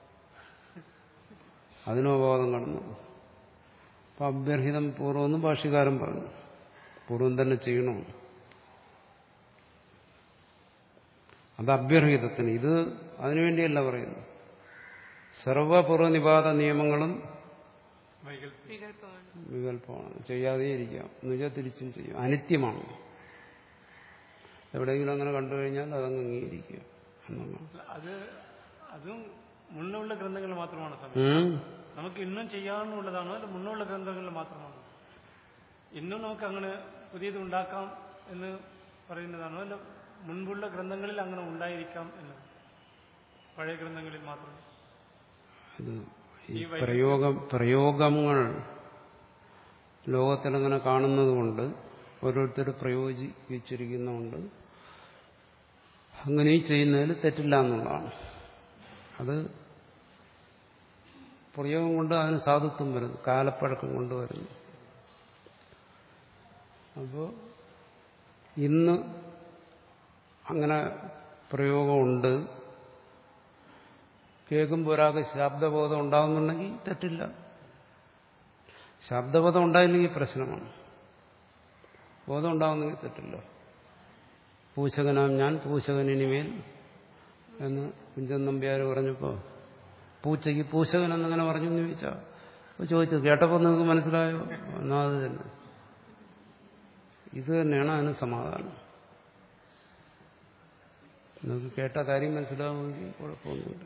അതിനും അപവാദം കാണുന്നുണ്ട് അപ്പം അഭ്യർഹിതം പൂർവ്വം എന്ന് ഭാഷ്യകാരൻ പറഞ്ഞു പൂർവ്വം തന്നെ ചെയ്യണം അത് അഭ്യർഹിതത്തിന് ഇത് അതിനുവേണ്ടിയല്ല പറയുന്നത് സർവപൂർവ്വനിപാത നിയമങ്ങളും വൈകല്പം വികല്പമാണ് വികല്പമാണ് ചെയ്യാതെ ഇരിക്കാം എന്നുവെച്ചാൽ തിരിച്ചും ചെയ്യും അനിത്യമാണ് എവിടെയെങ്കിലും അങ്ങനെ കണ്ടു കഴിഞ്ഞാൽ അതങ്ങ് അംഗീകരിക്കുക എന്നുള്ളതാണ് അല്ല, അത് അതും മുന്നുള്ള ഗ്രന്ഥങ്ങൾ മാത്രമാണ് സ്വാമി ഉം. നമുക്ക് ഇന്നും ചെയ്യാവുന്നതാണോ അല്ല മുന്നുള്ള ഗ്രന്ഥങ്ങളിൽ മാത്രമാണോ ഇന്നും നമുക്ക് അങ്ങനെ പുതിയത് ഉണ്ടാക്കാം എന്ന് പറയുന്നതാണോ അല്ല മുൻപുള്ള ഗ്രന്ഥങ്ങളിൽ അങ്ങനെ ഉണ്ടായിരിക്കാം എന്ന് പഴയ ഗ്രന്ഥങ്ങളിൽ മാത്രം ഇത് ഈ പ്രയോഗം പ്രയോഗങ്ങൾ ലോകത്തിലങ്ങനെ കാണുന്നത് കൊണ്ട് ഓരോരുത്തർ പ്രയോജിച്ചിരിക്കുന്നതുകൊണ്ട് അങ്ങനെ ചെയ്യുന്നതിൽ തെറ്റില്ല എന്നുള്ളതാണ് അത് പ്രയോഗം കൊണ്ട് അതിന് സാധുത്വം വരുന്നു കാലപ്പഴക്കം കൊണ്ട് വരുന്നു അപ്പോൾ ഇന്ന് അങ്ങനെ പ്രയോഗമുണ്ട് കേൾക്കുമ്പോൾ ഒരാൾക്ക് ശബ്ദബോധം ഉണ്ടാകുന്നുണ്ടെങ്കിൽ തെറ്റില്ല ശബ്ദബോധം ഉണ്ടായില്ലെങ്കിൽ പ്രശ്നമാണ് ബോധം ഉണ്ടാകുന്നെങ്കിൽ തെറ്റില്ല പൂശകനാം ഞാൻ പൂശകനിനിമേൽ എന്ന് കുഞ്ചൻ നമ്പ്യാർ പറഞ്ഞപ്പോൾ പൂച്ചയ്ക്ക് പൂശകൻ എന്നങ്ങനെ പറഞ്ഞു എന്ന് ചോദിച്ചാൽ അപ്പോൾ ചോദിച്ചു കേട്ടപ്പോൾ നിങ്ങൾക്ക് മനസ്സിലായോ എന്നാ അത് തന്നെ ഇത് തന്നെയാണ് അതിന് സമാധാനം നിങ്ങൾക്ക് കേട്ട കാര്യം മനസ്സിലാവുമെങ്കിൽ കുഴപ്പമൊന്നുമില്ല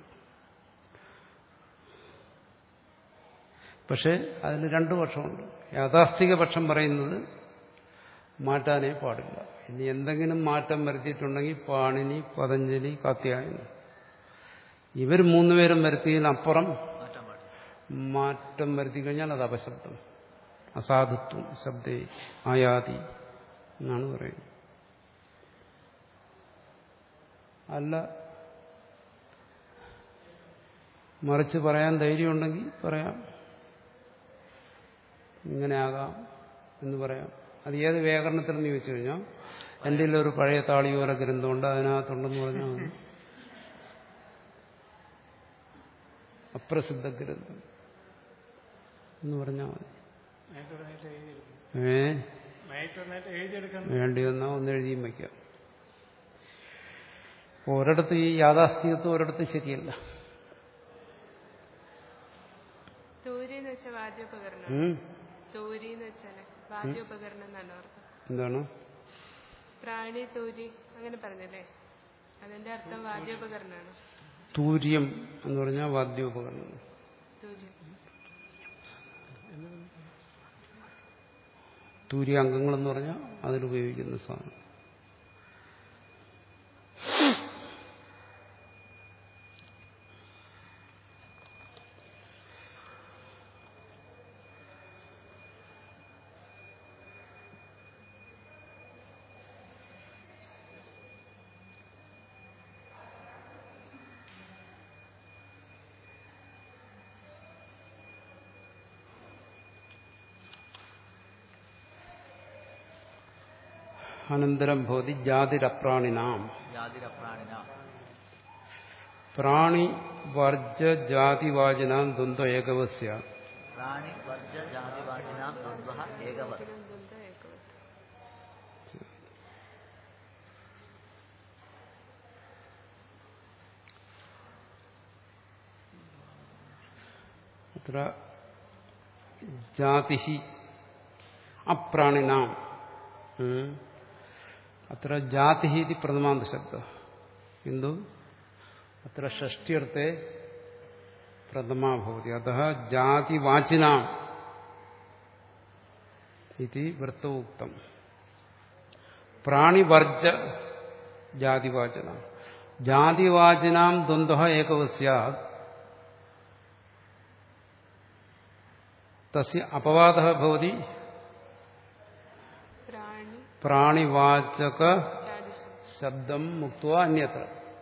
പക്ഷെ അതിന് രണ്ടു പക്ഷമുണ്ട് യാഥാസ്ഥിക പക്ഷം പറയുന്നത് മാറ്റാനേ പാടില്ല ഇനി എന്തെങ്കിലും മാറ്റം വരുത്തിയിട്ടുണ്ടെങ്കിൽ പാണിനി പതഞ്ജലി കാത്യായനി ഇവർ മൂന്നുപേരും വരുത്തിയതിനപ്പുറം മാറ്റാൻ പാടില്ല മാറ്റം വരുത്തി കഴിഞ്ഞാൽ അത് അപശബ്ദം അസാധുത്വം ശബ്ദേ ആയാതി എന്നാണ് പറയുന്നത് അല്ല മറിച്ച് പറയാൻ ധൈര്യമുണ്ടെങ്കിൽ പറയാം ഇങ്ങനെയാകാം എന്ന് പറയാം അത് ഏത് വ്യാകരണത്തിലെന്ന് ചോദിച്ചു കഴിഞ്ഞാൽ എൻ്റെ ഒരു പഴയ താളിയോര ഗ്രന്ഥമുണ്ട് അതിനകത്തുണ്ടെന്ന് പറഞ്ഞാൽ മതി അപ്രസിദ്ധ ഗ്രന്ഥം എന്ന് പറഞ്ഞാൽ മതി മേറ്റൊരായിട്ട് എഴുതിയെടുക്കണം ഏ മേറ്റൊരായിട്ട് എഴുതിയെടുക്കാൻ വേണ്ടി വന്നാൽ ഒന്ന് എഴുതിയും വയ്ക്കാം ഒരിടത്ത് ഈ യാഥാസ്ഥികത്വം ഒരിടത്ത് ശരിയല്ല തൂരി എന്ന് വെച്ചാൽ വാദ്യോപകരണം ഉം? തൂരി എന്ന് വെച്ചാല് വാദ്യോപകരണം എന്നാണ് അർത്ഥം എന്താണ് പ്രാണി തൂരി അങ്ങനെ പറഞ്ഞല്ലേ അതിന്റെ അർത്ഥം വാദ്യോപകരണമാണ് തൂര്യം എന്ന് പറഞ്ഞാൽ വാദ്യോപകരണം തൂരി തൂര്യ അംഗങ്ങളെന്ന് പറഞ്ഞാൽ അതിലുപയോഗിക്കുന്ന സാധനം അനന്തരം ഭവതി ജാതിരപ്രാണിനാം ജാതിരപ്രാണിന പ്രാണി വർജ ജാതിവാചനാം ദ്വന്ദ്വ ഏകവസ്യ പ്രാണി വർജ ജാതിവാചിനാം ദ്വന്ദ്വ ഏകവത് ദ്വന്ദ്വ ഏകവത് അത്ര ജാതി അപ്രാണിനാം ഉം. അത്ര ജാതി ഇതി പ്രഥമാന്ത ശബ്ദ കിന്തു അത്ര ഷഷ്ട്യർത്ഥേ പ്രഥമാ ഭവതി അത ജാതിവാചിനാം ഇതി വൃത്തോക്തം പ്രാണിവർജ ജാതിവാചന ജാതിവാചിനാം ദ്വന്ദ്വ ഏകവ സ്യാത് തസ്യ അപവാദ ഭവതി പ്രാണി പ്രാണിവാചക ജാതിശബ്ദം ശബ്ദം മുക്ത അന്യത്ര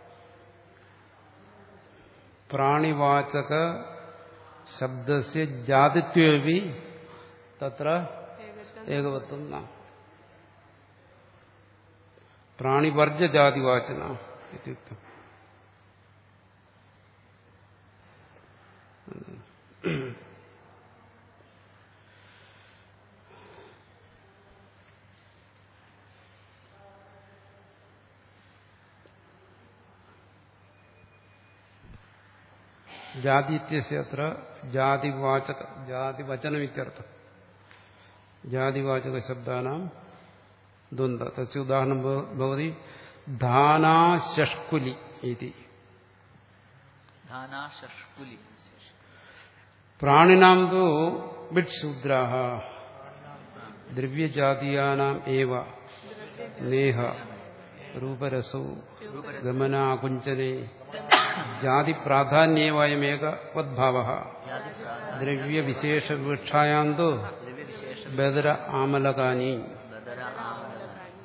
പ്രാണിവാചക ശബ്ദസ്യ ജാതിത്വപി തത്ര ഏകത്വം ഏകവത്വം ന പ്രാണിവർജ ജാതിവാചന ഇത്യുക്തം ജാതി ഇത്യസ്യ അത്ര ജാതിവാചക ജാതിവചനമിത്യർത്ഥം ജാതിവാചക ശബ്ദാനാം ദ്വന്ദ് തസ്യ ഉദാഹരണം ഭവ- ഭവതി ധാനാശഷ്കുലി ഇതി ധാനാ ഷഷ്കുലി പ്രാണിനാം തോ ബിഡ്ശൂദ്രാഹ ദ്രവ്യജാതീയാനാം ഏവ നേഹ രൂപരസൗ ഗമനാകുഞ്ചനെ ജാതിപ്രാധാന്യേവയമേക വദ്ഭാവ ദ്രവ്യവിശേഷവിവക്ഷായാന്തോ ദ്രവ്യവിശേഷ ബദര ആമലകാനി ബദര ആമലകാനി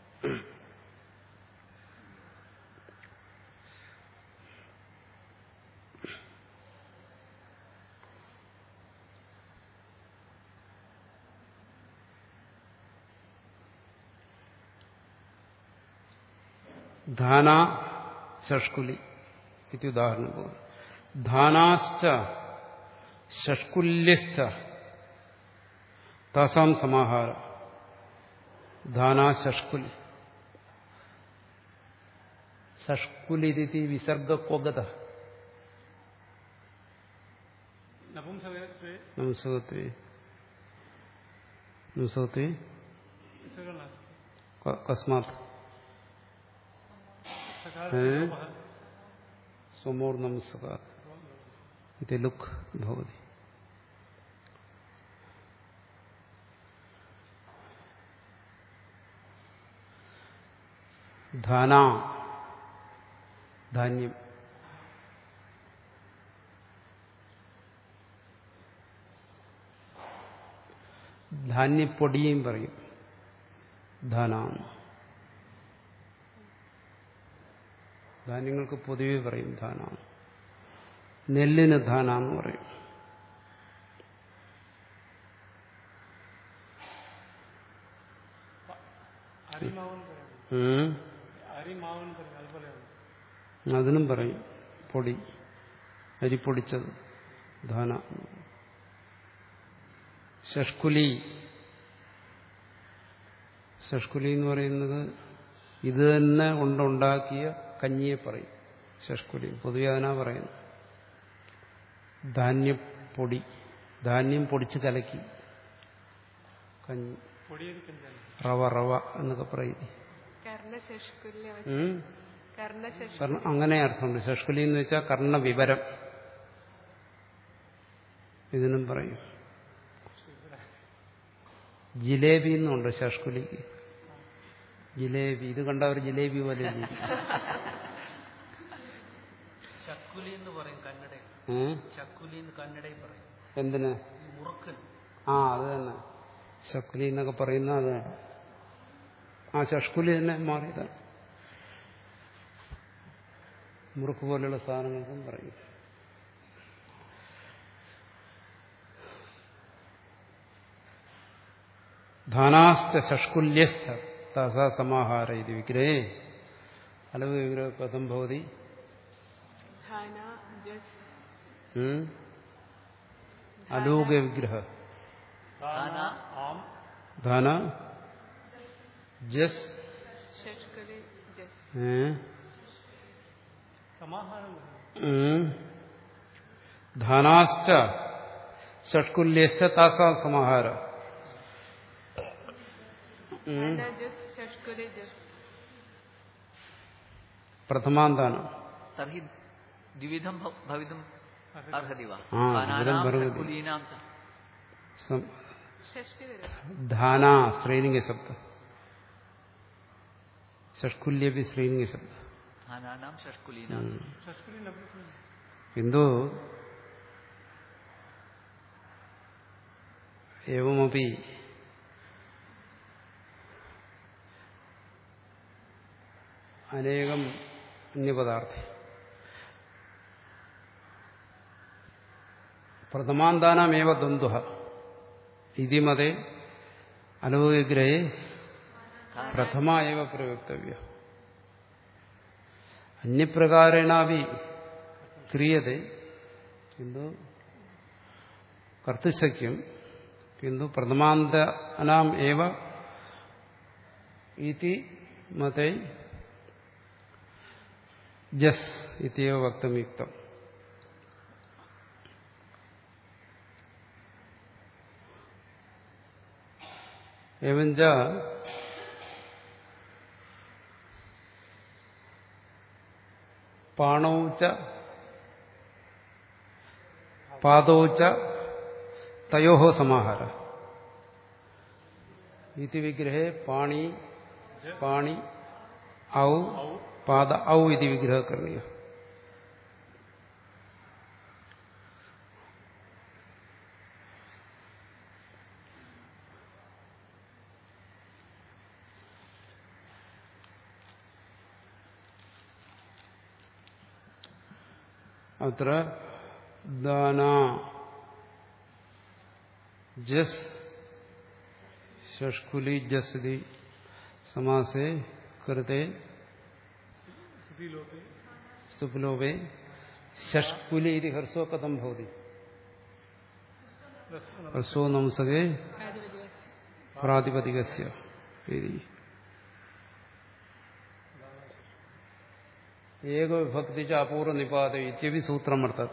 ധാന ഷഷ്കുലി ഇത്യുദാഹരണം ഭവതി ധാനാശ്ച ഷഷ്കുല്യശ്ച താസാം സമാഹാര ധാനാ ഷഷ്കുലി ഷഷ്കുലിതി വിസർഗക്വഗത നപുംസകത്വേ നംസകത്വേ നംസകത്വേ വിസർഗണ- ക- കസ്മാത് സകാലത്തെ ഏ? ലോപः സ്വമോർനംസകാത് ഇത് ലുക്ക് ഭവതി ധാന ധാന്യം ധാന്യപ്പൊടിയും പറയും ധാന ധാന്യങ്ങൾക്ക് പൊതുവെ പറയും ധാന നെല്ലിന് ധാന എന്ന് പറയും അരിമാവൻ പറയും ഉം. അരിമാവൻ പറയും അതുപോലെയാണ് അതിനും പറയും പൊടി അരിപ്പൊടിച്ചത് ധാന ഷഷ്കുലി ഷഷ്കുലി എന്ന് പറയുന്നത് ഇത് തന്നെ കൊണ്ടുണ്ടാക്കിയ കഞ്ഞിയെ പറയും ഷഷ്കുലി പൊതുവെ അതിനാ പറയുന്നത് ധാന്യപ്പൊടി ധാന്യം പൊടിച്ച് കലക്കി കഞ്ഞി പൊടിയത് കഞ്ചാണ് റവ റവ എന്നൊക്കെ പറയും കർണശഷ്കുല്യ ഉം. കർണശഷ് കർണ- അങ്ങനെ അർത്ഥമുണ്ട് ഷഷ്കുലി എന്ന് വെച്ചാൽ കർണവിവരം ഇതിനും പറയും ജിലേബി എന്നുണ്ട് ഷഷ്കുലിക്ക് ജിലേബി ഇത് കണ്ട ഒരു ജിലേബി പോലെ ഇരിക്കും. ചക്കുലി എന്ന് പറയും കന്നഡ ഏ? ചക്കുലി എന്ന് കന്നഡയിൽ പറയും എന്തിന് ഈ മുറുക്കൻ ആ അത് തന്നെ ഷക്കുലി എന്നൊക്കെ പറയുന്ന അത് ആ ഷഷ്കുലി തന്നെ മാറിയതാണ് മുറുക്ക് പോലെയുള്ള സാധനങ്ങൾക്കും പറയും ധാനാശ്ച ഷഷ്കുല്യസ്ഥ തസ സമാഹാര ഇത് വിഗ്രഹേ അലവ് വിഗ്രഹ കഥം ഭവതി ധാന ജസ് ഉം? അലൂക വിഗ്രഹ ധാന ആം ധാന ജസ് ഷഷ്കുലി ജസ് ഏ? സമാഹാരം പറയും ഉം. ധാനാശ്ച ഷഷ്കുല്യശ്ച താസാം സമാഹാര ഉം. അനജസ് ഷഷ്കുലി ജസ് പ്രഥമാന്താനം तर्हि द्विविधं भव- भवितुम् अर्हति वा हा, बाणानां द्विविधं भवितुम्। षट्कुलीनां च സം- ഷഷ്ടി വരും ധാന സ്ത്രീലിംഗ ശബ്ദം ഷഷ്കുല്യപി സ്ത്രീലിംഗ ശബ്ദം स्थानानां षट्कुलीनां षष्कुली नपुंसक किन्तु एवमपि अनेकम् अन्यपदार्थे प्रथमान्तानामेव द्वन्द्वः इति मते अनुभवविग्रहे प्रथमा एव प्रयोक्तव्य अन्यप्रकारेणापि क्रियते किन्तु कर्तुं शक्यं किन्तु प्रथमान्तानाम् एव इति मते जस् इत्येव वक्तुमुक्तम् एवञ्च पाणौ च पादौ च तयोः समाहारः इति विग्रहे पाणि पाणि औ पाद औ इति विग्रहः करणीयः अत्र दाना जस् षष्कुली जस् इति समासे कृते स्थितिलोके सुप्लोभे षष्कुली इति हर्षो कथं भवति हर्षो नंसके प्रातिपदिकस्य इति एकविभक्ति च अपूर्वनिपात इत्यपि सूत्रं वर्तते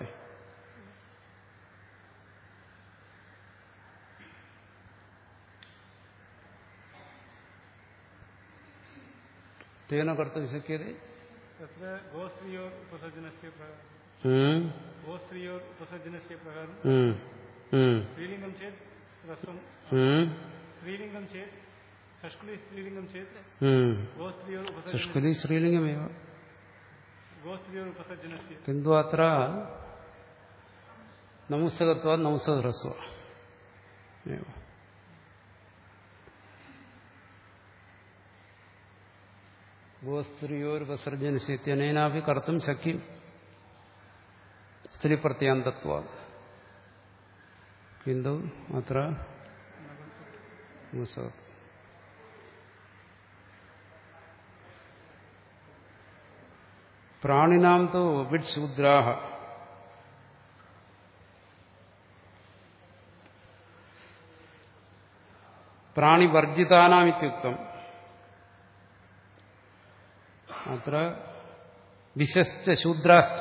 तेन कर्तुं शक्यते तत्र गोस्त्रियोर् उपसर्जनस्य प्रकारं हम्म, गोस्त्रियोर् उपसर्जनस्य प्रकारं हम्म, हम्म, स्त्रीलिङ्गं चेत् ह्रस्वं हम्म, स्त्रीलिङ्गं चेत् षष्कुली स्त्रीलिङ्गं चेत् हम्म। गोस्त्रियोर् उपसर्जन षष्कुली श्रीलिङ्गमेव गोस्त्रियोर् उपसर्जनस्य किन्तु अत्र नमुसकत्वात् नंसहृस्व एव गोस्त्रियोर्वसर्जनस्य इत्यनेनापि कर्तुं शक्यं स्त्रीप्रत्यान्तत्वात् किन्तु अत्र नपुंसकत्वम् प्राणिनां तु विट्शूद्राः प्राणिवर्जितानामित्युक्तम् अत्र विशश्च शूद्राश्च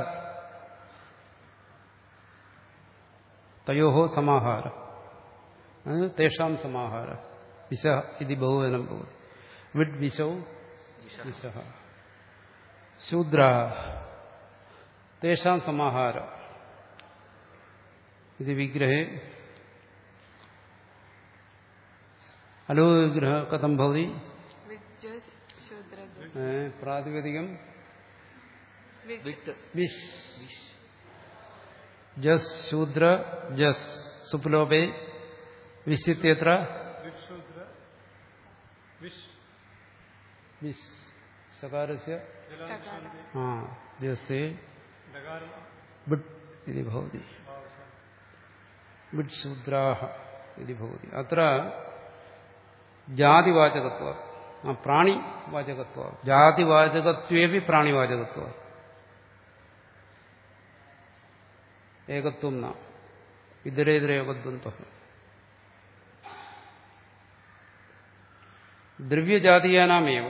तयोः समाहार तेषां समाहार विशः इति बहुवचनं भवति विड् विशौ विशः शूद्राः तेषां समाहार इति विग्रहे अलोविग्रहः कथं भवति വിജസ് ശൂദ്ര ജസ് ഏ, പ്രാതിപതികം विट् വിശ് ജസ് ശൂദ്ര ജസ് സുപ്ലോപേ വിശിത്യത്ര विक्षूद्र विश् വിശ് സകാരസ്യ जलांशन्ते ആ ജസ്തേ डकारं बिट् इति भवति बिट् शूद्राः इति भवति अत्र जातिवाचकत्वात् आ, प्राणिवाचकत्वात् जातिवाचकत्वेपि प्राणिवाचकत्वात् एकत्वं न इतरेतरेवद्वन्द्वः द्रव्यजातीयानामेव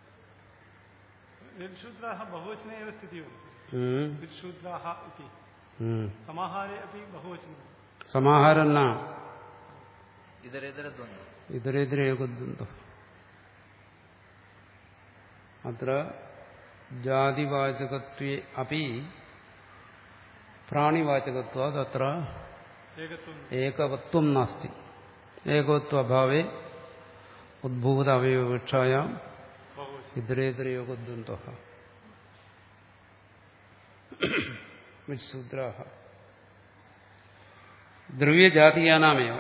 विक्षूद्राः बहुवचने एव स्थितिः हम्म, विक्षूद्राः इति ഉം. സമാഹാരെ അപ്പി ബഹുവചനം സമാഹാരം ന ഇതരേതര ദ്വന്ദ്വം ഇതരേതരേകദ്വന്ദ്വ അത്ര ജാതിവാചകത്വേ അപ്പി പ്രാണിവാചകത്വാത് അത്ര ഏകത്വം ഏകവത്വം നാസ്തി ഏകവത്വഭാവേ ഉദ്ഭൂത അവയവക്ഷായാം ബഹുവചനം ഇതരേതരയോഗദ്വന്ദ്വ വിശൂദ്രാ ദ്രവ്യജാതീയാനാമേവ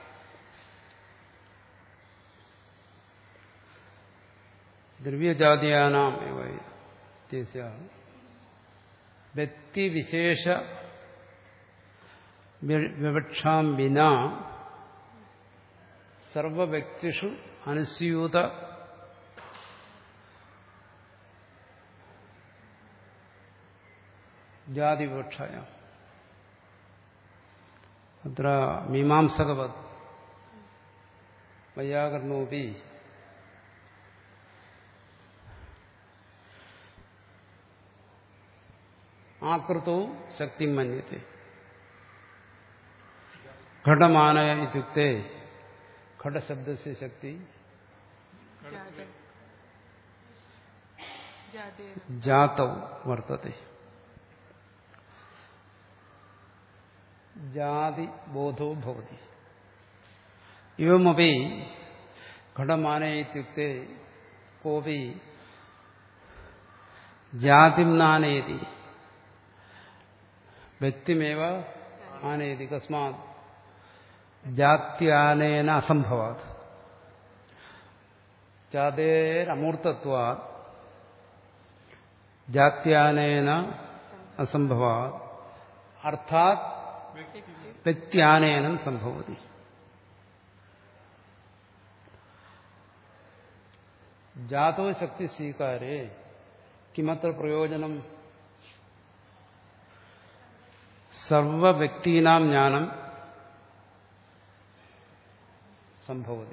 ദ്രവ്യജാതീയാനാം എവ ഇത്യസ്യ വ്യക്തിവിശേഷ വി- വിവക്ഷാം വിനാ സർവവ്യക്തിഷു അനുസ്യൂത ജാതിവിവക്ഷായ അത്ര മീമാംസകവത് വൈയാകരണോപി ആകൃതവും ശക്തി മന്യത്തെ ഘടമാന ഇത്യുക്തെ ഘടശബ്ദസ്യ ശക്തി ജാതം ജാതേന ജാതൗ വർത്തത്തെ ജാതി ബോധോ ഭവതി ഇവമപി ഘടമാന ഇത്യുക്തെ കോപി ജാതിം നാനയതി വ്യക്തിമേവ ആനയതി കസ്മാത് ജാത്യാനേന അസംഭവാത് ജാതേരമൂർത്തത്വാത് ജാത്യാനേന അസംഭവാത് അർത്ഥാത് വ്യക്ത്യാനേനം സംഭവതി ജാതോ ശക്തി സ്വീകാരേ കിമത്ര പ്രയോജനം സർവവ്യക്തീനാം ജ്ഞാനം സംഭവതി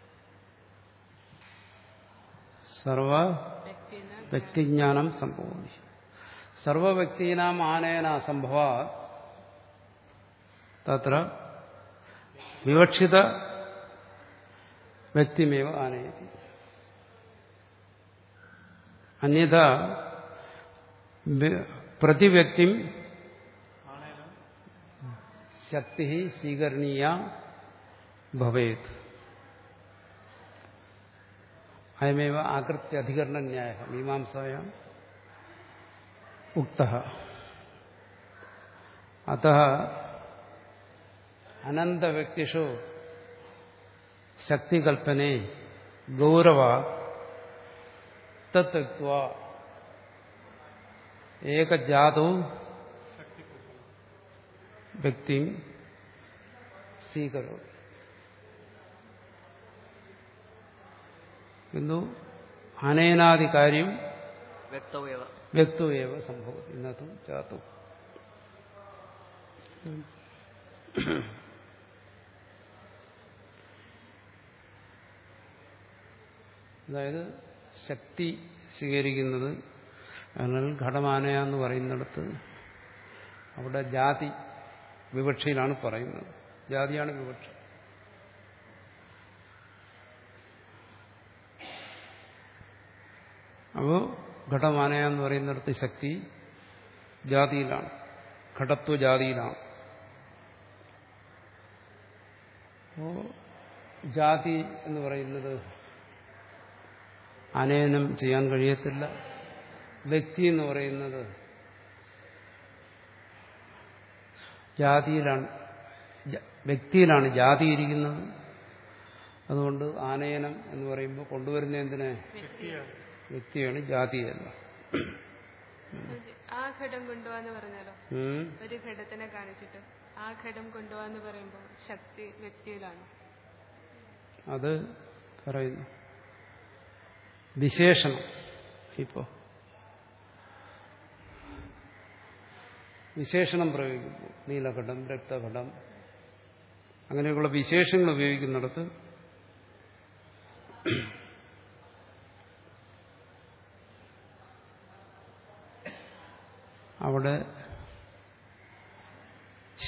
സർവ വ്യക്തിന വ്യക്തിജ്ഞാനം സംഭവതി സർവവ്യക്തീനാം ആനയന അസംഭവ തത്ര വിവക്ഷിത വ്യക്തിമേവ ആനയതി അന്യഥ വ്യ- പ്രതിവ്യക്തിം ശക്തി സ്വീകരണീയ ഭവേത് അയമേവ ആകൃത്യ അധികരണന്യായ മീമാംസായാം ഉക്ത അത അനന്തവ്യക്തിഷു ശക്തികൽപ്പനെ ഗൗരവ തത്വ ഏകജാതോ വ്യക്തി സ്വീകരോ കിന്തു അനേനാദികാര്യം വ്യക്തവേവ വ്യക്തമേവ സംഭവത്തി ഇന്നത്തും ജാതു അതായത് ശക്തി സ്വീകരിക്കുന്നത് അതിനാൽ ഘടമാനയ എന്ന് പറയുന്നിടത്ത് അവിടെ ജാതി വിവക്ഷയിലാണ് പറയുന്നത് ജാതിയാണ് വിവക്ഷ അപ്പോൾ ഘടമാനയ എന്ന് പറയുന്നിടത്ത് ശക്തി ജാതിയിലാണ് ഘടത്വ ജാതിയിലാണ് അപ്പോൾ ജാതി എന്ന് പറയുന്നത് അനയനം ചെയ്യാൻ കഴിയത്തില്ല വ്യക്തി എന്ന് പറയുന്നത് ജാതിയിലാണ് ജ- വ്യക്തിയിലാണ് ജാതി ഇരിക്കുന്നത് അതുകൊണ്ട് ആനയനം എന്ന് പറയുമ്പോൾ കൊണ്ടുവരുന്ന എന്തിനെ വ്യക്തിയാണ് ജാതിയല്ല ആ ഘടം കൊണ്ടുപോവാന്ന് പറഞ്ഞാലോ ഉം. ഒരു ഘടത്തിനെ കാണിച്ചിട്ട് ആ ഘടം കൊണ്ടുപോവാന്ന് പറയുമ്പോൾ ശക്തി വ്യക്തിയിലാണ് അത് പറയുന്നു വിശേഷണം ഇപ്പോ വിശേഷണം പ്രയോഗിക്കുമ്പോൾ നീലഘടം രക്തഘടം അങ്ങനെയൊക്കെയുള്ള വിശേഷങ്ങൾ ഉപയോഗിക്കുന്നിടത്ത് അവിടെ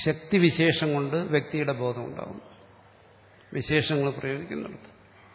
ശക്തിവിശേഷം കൊണ്ട് വ്യക്തിയുടെ ബോധം ഉണ്ടാകും വിശേഷങ്ങൾ പ്രയോഗിക്കുന്നിടത്ത്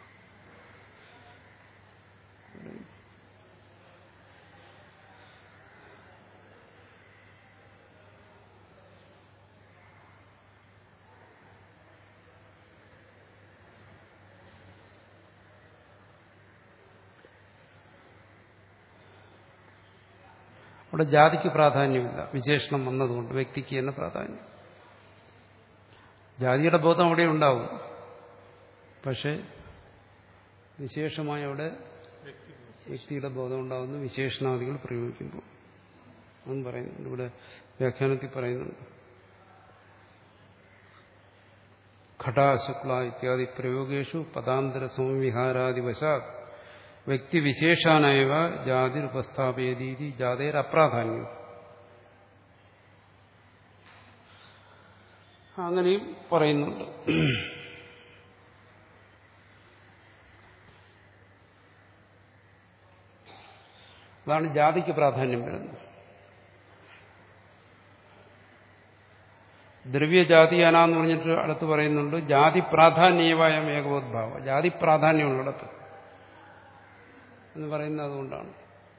അവിടെ ജാതിക്ക് പ്രാധാന്യമില്ല വിശേഷണം വന്നതുകൊണ്ട് വ്യക്തിക്ക് തന്നെ പ്രാധാന്യം ജാതിയുടെ ബോധം അവിടെ ഉണ്ടാവും പക്ഷെ വിശേഷമായി അവിടെ വ്യക്തിയുടെ ബോധം ഉണ്ടാകുന്ന വിശേഷണാദികൾ പ്രയോഗിക്കുമ്പോൾ അതും പറയുന്നുണ്ട് ഇവിടെ വ്യാഖ്യാനത്തിൽ പറയുന്നുണ്ട് ഘടാശുക്ല ഇത്യാദി പ്രയോഗേഷു പദാന്തര സംവിഹാരാദിവശാത് വ്യക്തിവിശേഷാനൈവ ജാതിരുപസ്ഥാപയതീതി ജാതേർ അപ്രാധാന്യം അങ്ങനെയും പറയുന്നുണ്ട് അതാണ് ജാതിക്ക് പ്രാധാന്യം വരുന്നത് ദ്രവ്യജാതിയാന എന്ന് പറഞ്ഞിട്ട് അടുത്ത് പറയുന്നുണ്ട് ജാതി പ്രാധാന്യമായ ഏകോദ്ഭാവ ജാതി പ്രാധാന്യമുള്ളിടത്ത് എന്ന് പറയുന്നത് അതുകൊണ്ടാണ്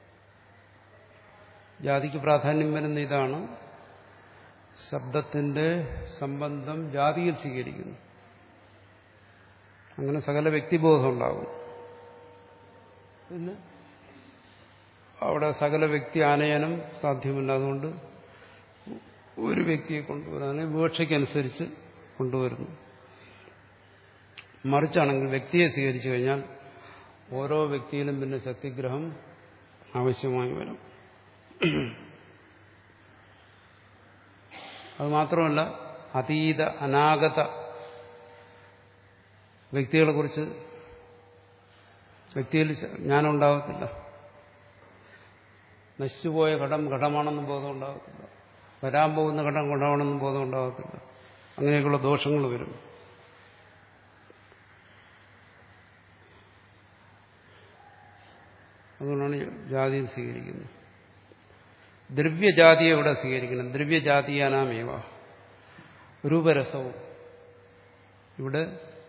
ജാതിക്ക് പ്രാധാന്യം വരുന്ന ഇതാണ് ശബ്ദത്തിന്റെ സംബന്ധം ജാതിയിൽ സ്വീകരിക്കുന്നു അങ്ങനെ സകല വ്യക്തിബോധം ഉണ്ടാകും പിന്നെ അവിടെ സകല വ്യക്തി ആനയനം സാധ്യമല്ല അതുകൊണ്ട് ഒരു വ്യക്തിയെ കൊണ്ടുവരാൻ വിവക്ഷയ്ക്കനുസരിച്ച് കൊണ്ടുവരുന്നു മറിച്ചാണെങ്കിൽ വ്യക്തിയെ സ്വീകരിച്ചു കഴിഞ്ഞാൽ ഓരോ വ്യക്തിയിലും പിന്നെ ശക്തിഗ്രഹം ആവശ്യമായി വരും അത് മാത്രമല്ല അതീത അനാഗത വ്യക്തികളെ കുറിച്ച് വ്യക്തിയിൽ ജ്ഞാനം ഉണ്ടാകത്തില്ല നശിച്ചുപോയ ഘടം ഘടമാണെന്ന് ബോധം ഉണ്ടാകത്തില്ല വരാൻ പോകുന്ന ഘടം ഘടമാണെന്ന് ബോധം ഉണ്ടാകത്തില്ല അങ്ങനെയൊക്കെയുള്ള ദോഷങ്ങൾ വരും അതുകൊണ്ടാണ് ജാതിയിൽ സ്വീകരിക്കുന്നത് ദ്രവ്യജാതിയെ ഇവിടെ സ്വീകരിക്കണം ദ്രവ്യജാതിയാനാമേവ രൂപരസവും ഇവിടെ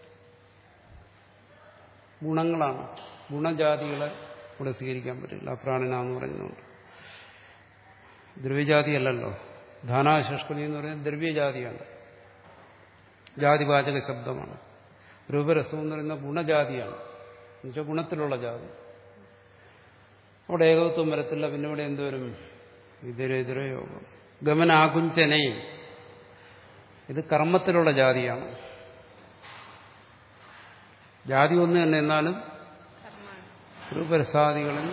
ഗുണങ്ങളാണ് ഗുണജാതികളെ ഇവിടെ സ്വീകരിക്കാൻ പറ്റില്ല അപ്രാണന എന്ന് പറയുന്നുണ്ട് ദ്രവ്യജാതിയല്ലല്ലോ ധാനാശുഷ്കലി എന്ന് പറയുന്നത് ദ്രവ്യജാതിയാണ് ജാതിവാചക ശബ്ദമാണ് രൂപരസം എന്ന് പറയുന്ന ഗുണജാതിയാണ് എന്നുവെച്ചാൽ ഗുണത്തിലുള്ള ജാതി അവിടെ ഏകത്വം വരത്തില്ല പിന്നെ ഇവിടെ എന്തുവരും ഇതരെതിര യോഗം ഗമനാകുഞ്ചനെ ഇത് കർമ്മത്തിലുള്ള ജാതിയാണ് ജാതി ഒന്ന് തന്നെ എന്നാലും കർമ്മമാണ് രൂപരസാദികളിൽ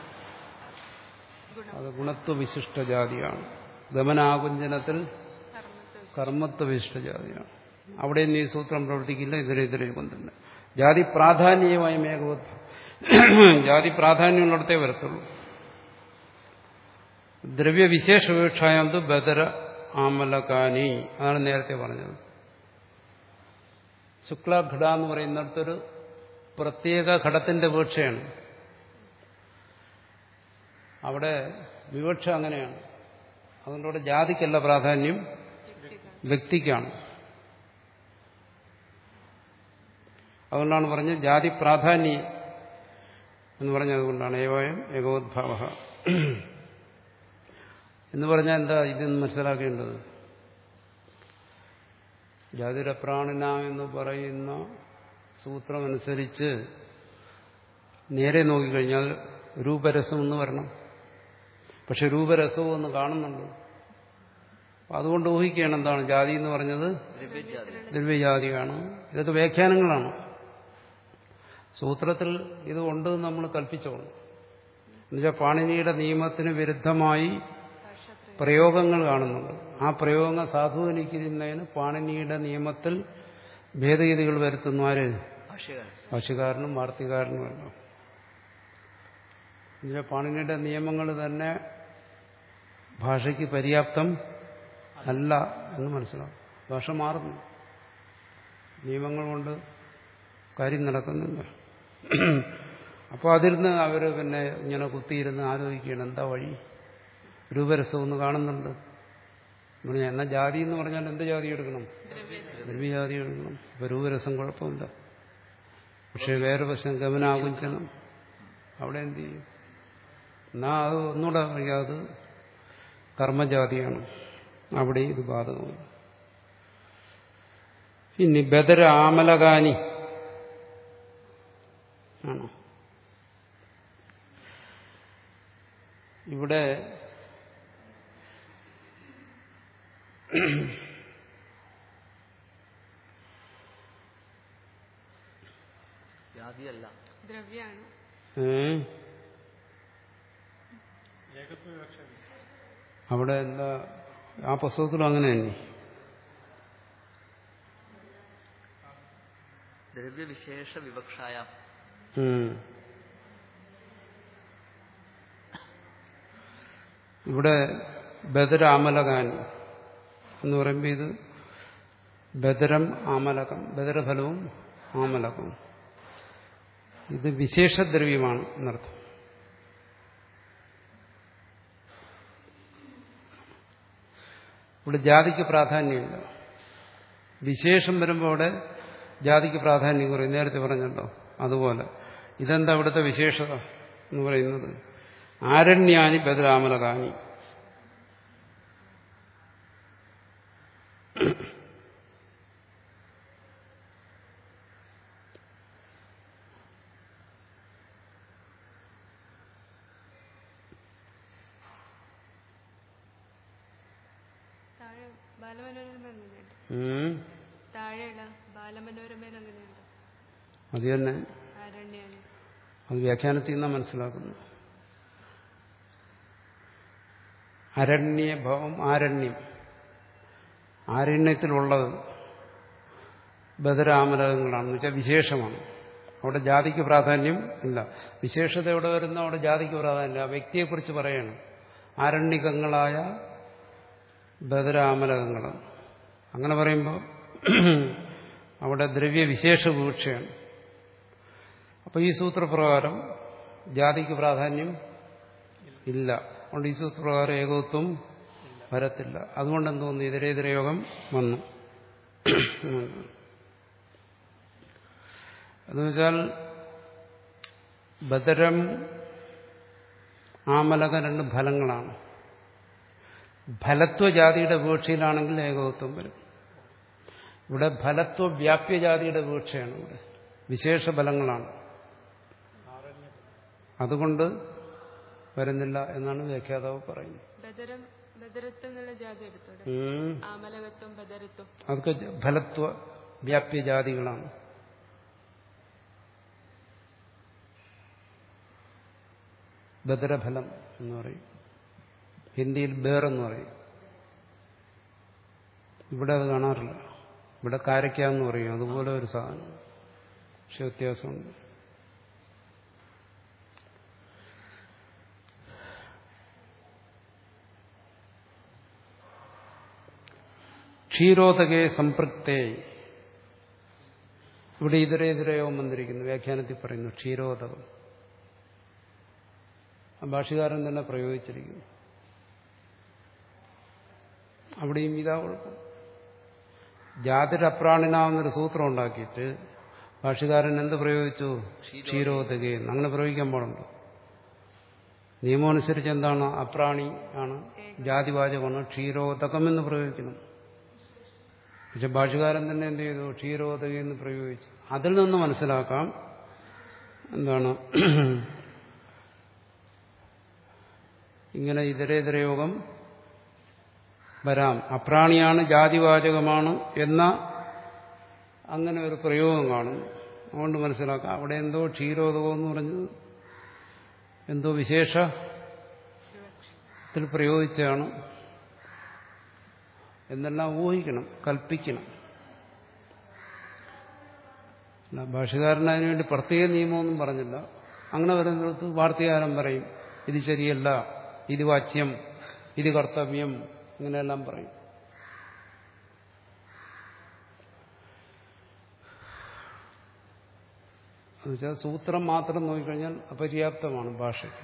ഗുണം അത് ഗുണത്വവിശിഷ്ട ജാതിയാണ് ഗമനാകുഞ്ചനത്തിൽ കർമ്മത്തെ കർമ്മത്വവിശിഷ്ട ജാതിയാണ് അവിടെ ഈ സൂത്രം പ്രവർത്തിക്കില്ല ഇതിനെതിരെ തന്നെ ജാതി പ്രാധാന്യമായ മേഘവത്വം ജാതി പ്രാധാന്യമുള്ളിടത്തേ വരത്തുള്ളൂ ദ്രവ്യവിശേഷപേക്ഷായത് ബദര ആമലകാനി അതാണ് നേരത്തെ പറഞ്ഞത് ശുക്ലഘട എന്ന് പറയുന്നിടത്തൊരു പ്രത്യേക ഘടത്തിന്റെ വീക്ഷയാണ് അവിടെ വിവക്ഷ അങ്ങനെയാണ് അതുകൊണ്ട് അവിടെ ജാതിക്കല്ല പ്രാധാന്യം വ്യക്തിക്കാണ് അതുകൊണ്ടാണ് പറഞ്ഞത് ജാതി പ്രാധാന്യം എന്ന് പറഞ്ഞത് അതുകൊണ്ടാണ് ഏവയം ഏകോദ്ഭാവ എന്ന് പറഞ്ഞാൽ എന്താ ഇതെന്ന് മനസ്സിലാക്കേണ്ടത് ജാതിരപ്രാണിന എന്ന് പറയുന്ന സൂത്രമനുസരിച്ച് നേരെ നോക്കിക്കഴിഞ്ഞാൽ രൂപരസം എന്ന് വരണം പക്ഷെ രൂപരസവും ഒന്ന് കാണുന്നുണ്ട് അപ്പൊ അതുകൊണ്ട് ഊഹിക്കുകയാണ് എന്താണ് ജാതി എന്ന് പറഞ്ഞത് ദ്രവ്യജാതി ദ്രവ്യജാതിയാണ് ഇതൊക്കെ വ്യാഖ്യാനങ്ങളാണ് സൂത്രത്തിൽ ഇത് ഉണ്ട് എന്ന് നമ്മൾ കൽപ്പിച്ചോളൂ എന്നുവെച്ചാൽ പാണിനിയുടെ നിയമത്തിന് വിരുദ്ധമായി പ്രയോഗങ്ങൾ കാണുന്നുണ്ട് ആ പ്രയോഗങ്ങൾ സാധൂകരിക്കുന്നതിന് പാണിനിയുടെ നിയമത്തിൽ ഭേദഗതികൾ വരുത്തുന്നു ആര് ഭാഷ്യകാരൻ ഭാഷകാരനും വാർത്തകാരനും എല്ലാം എന്നുവെച്ചാൽ പാണിനിയുടെ നിയമങ്ങൾ തന്നെ ഭാഷയ്ക്ക് പര്യാപ്തം അല്ല എന്ന് മനസ്സിലാവും ഭാഷ മാറുന്നു നിയമങ്ങൾ കൊണ്ട് കാര്യം നടക്കുന്നില്ല അപ്പോൾ അതിൽ നിന്ന് അവർ പിന്നെ ഇങ്ങനെ കുത്തിയിരുന്ന് ആലോചിക്കുകയാണ് എന്താ വഴി രൂപരസം ഒന്ന് കാണുന്നുണ്ട് നമ്മൾ എന്നാൽ ജാതി എന്ന് പറഞ്ഞാൽ എന്ത് ജാതി എടുക്കണം ദ്രവ്യജാതി എടുക്കണം ഇപ്പൊ രൂപരസം കുഴപ്പമില്ല പക്ഷെ വേറെ പ്രശ്നം ഗമനാകുഞ്ചനം അവിടെ എന്ത് ചെയ്യും എന്നാ അത് ഒന്നുകൂടെ അറിയാം അത് കർമ്മജാതിയാണ് അവിടെ ഇത് ബാധകമാണ് ഇനി ബദര ആമലകാനി ആണോ ഇവിടെ ജാതിയല്ല ദ്രവ്യാണ് ഏ ഏകത്വ വിവക്ഷ അവിടെ എന്താ ആ പുസ്തകത്തിലും അങ്ങനെ തന്നെ ദ്രവ്യവിശേഷ വിവക്ഷായ ഉം. ഇവിടെ ബദര ആമലകാനി എന്ന് പറയുമ്പോൾ ഇത് ബദരം ആമലകം ബദരഫലവും ആമലകവും ഇത് വിശേഷദ്രവ്യമാണ് എന്നർത്ഥം ഇവിടെ ജാതിക്ക് പ്രാധാന്യമില്ല വിശേഷം വരുമ്പോൾ അവിടെ ജാതിക്ക് പ്രാധാന്യം കുറയും നേരത്തെ പറഞ്ഞല്ലോ അതുപോലെ ഇതെന്താ ഇവിടുത്തെ വിശേഷത എന്ന് പറയുന്നത് ആരണ്യാനി ബദരാമലകാനി താഴെ ബാലമനോരമ അങ്ങനെയുണ്ട് ഉം. താഴെയുള്ള ബാലമനോരമയിൽ അങ്ങനെയുണ്ട് അത് തന്നെ ആരണ്യാണ് അത് വ്യാഖ്യാനത്തിൽ നിന്നാണ് മനസ്സിലാക്കുന്നു അരണ്യഭവം ആരണ്യം ആരണ്യത്തിലുള്ളത് ബദരാമലകങ്ങളാണെന്ന് വെച്ചാൽ വിശേഷമാണ് അവിടെ ജാതിക്ക് പ്രാധാന്യം ഇല്ല വിശേഷത എവിടെ വരുന്ന അവിടെ ജാതിക്ക് പ്രാധാന്യമില്ല ആ വ്യക്തിയെക്കുറിച്ച് പറയണം ആരണ്യകങ്ങളായ ബദരാമലകങ്ങളാണ് അങ്ങനെ പറയുമ്പോൾ അവിടെ ദ്രവ്യവിശേഷ വീക്ഷയാണ് അപ്പോൾ ഈ സൂത്രപ്രകാരം ജാതിക്ക് പ്രാധാന്യം ഇല്ല അതുകൊണ്ട് ഈ സൂത്രപ്രകാരം ഏകത്വം വരത്തില്ല അതുകൊണ്ട് എന്തോന്നു ഇതരേതര യോഗം വന്നു എന്ന് വെച്ചാൽ ബദരം ആമലക രണ്ട് ഫലങ്ങളാണ് ഫലത്വജാതിയുടെ വീക്ഷയിലാണെങ്കിൽ ഏകത്വം വരും ഇവിടെ ഫലത്വ വ്യാപ്യജാതിയുടെ വീക്ഷയാണ് ഇവിടെ വിശേഷ ഫലങ്ങളാണ് അതുകൊണ്ട് വരുന്നില്ല എന്നാണ് വ്യാഖ്യാതാവ് പറയുന്നത് ബദരം ബദരത്വം എന്നുള്ള ജാതി എടുത്തോടെ ഉം. ആമലകത്വം ബദരത്വം അതൊക്കെ ജ- ഫലത്വ വ്യാപ്യജാതികളാണ് ബദരഫലം എന്ന് പറയും ഹിന്ദിയിൽ ബേർ എന്ന് പറയും ഇവിടെ അത് കാണാറില്ല ഇവിടെ കാരക്ക എന്ന് പറയും അതുപോലെ ഒരു സാധനം പക്ഷെ വ്യത്യാസമുണ്ട് ക്ഷീരോദകെ സംപൃക്തേ ഇവിടെ ഇതരേതരയോ വന്നിരിക്കുന്നു വ്യാഖ്യാനത്തിൽ പറയുന്നു ക്ഷീരോദകം ആ ഭാഷകാരൻ തന്നെ പ്രയോഗിച്ചിരിക്കുന്നു അവിടെയും ഇതാ കുഴപ്പം ജാതിരപ്രാണിനാവുന്നൊരു സൂത്രം ഉണ്ടാക്കിയിട്ട് ഭാഷകാരൻ എന്ത് പ്രയോഗിച്ചു ക്ഷീരോദകയെന്ന് അങ്ങനെ പ്രയോഗിക്കാൻ പാടുണ്ടോ നിയമമനുസരിച്ച് എന്താണ് അപ്രാണി ആണ് ജാതിവാചകമാണ് ക്ഷീരോദകം എന്ന് പ്രയോഗിക്കണം പക്ഷെ ഭാഷകാരൻ തന്നെ എന്ത് ചെയ്തു ക്ഷീരോദക എന്ന് പ്രയോഗിച്ചു അതിൽ നിന്ന് മനസ്സിലാക്കാം എന്താണ് ഇങ്ങനെ ഇതരേതരയോഗം വരാം അപ്രാണിയാണ് ജാതിവാചകമാണ് എന്ന അങ്ങനെ ഒരു പ്രയോഗം കാണുന്നു അതുകൊണ്ട് മനസ്സിലാക്കാം അവിടെ എന്തോ ക്ഷീരോദകം എന്ന് പറഞ്ഞത് എന്തോ വിശേഷത്തിൽ പ്രയോഗിച്ചാണ് എന്നെല്ലാം ഊഹിക്കണം കൽപ്പിക്കണം അല്ല, ഭാഷകാരൻ അതിനുവേണ്ടി പ്രത്യേക നിയമമൊന്നും പറഞ്ഞില്ല അങ്ങനെ വരുന്നിടത്ത് വാർത്തകാരൻ പറയും ഇത് ശരിയല്ല ഇത് വാച്യം ഇത് കർത്തവ്യം ഇങ്ങനെയെല്ലാം പറയും എന്നുവെച്ചാൽ സൂത്രം മാത്രം നോക്കിക്കഴിഞ്ഞാൽ അപര്യാപ്തമാണ് ഭാഷയ്ക്ക്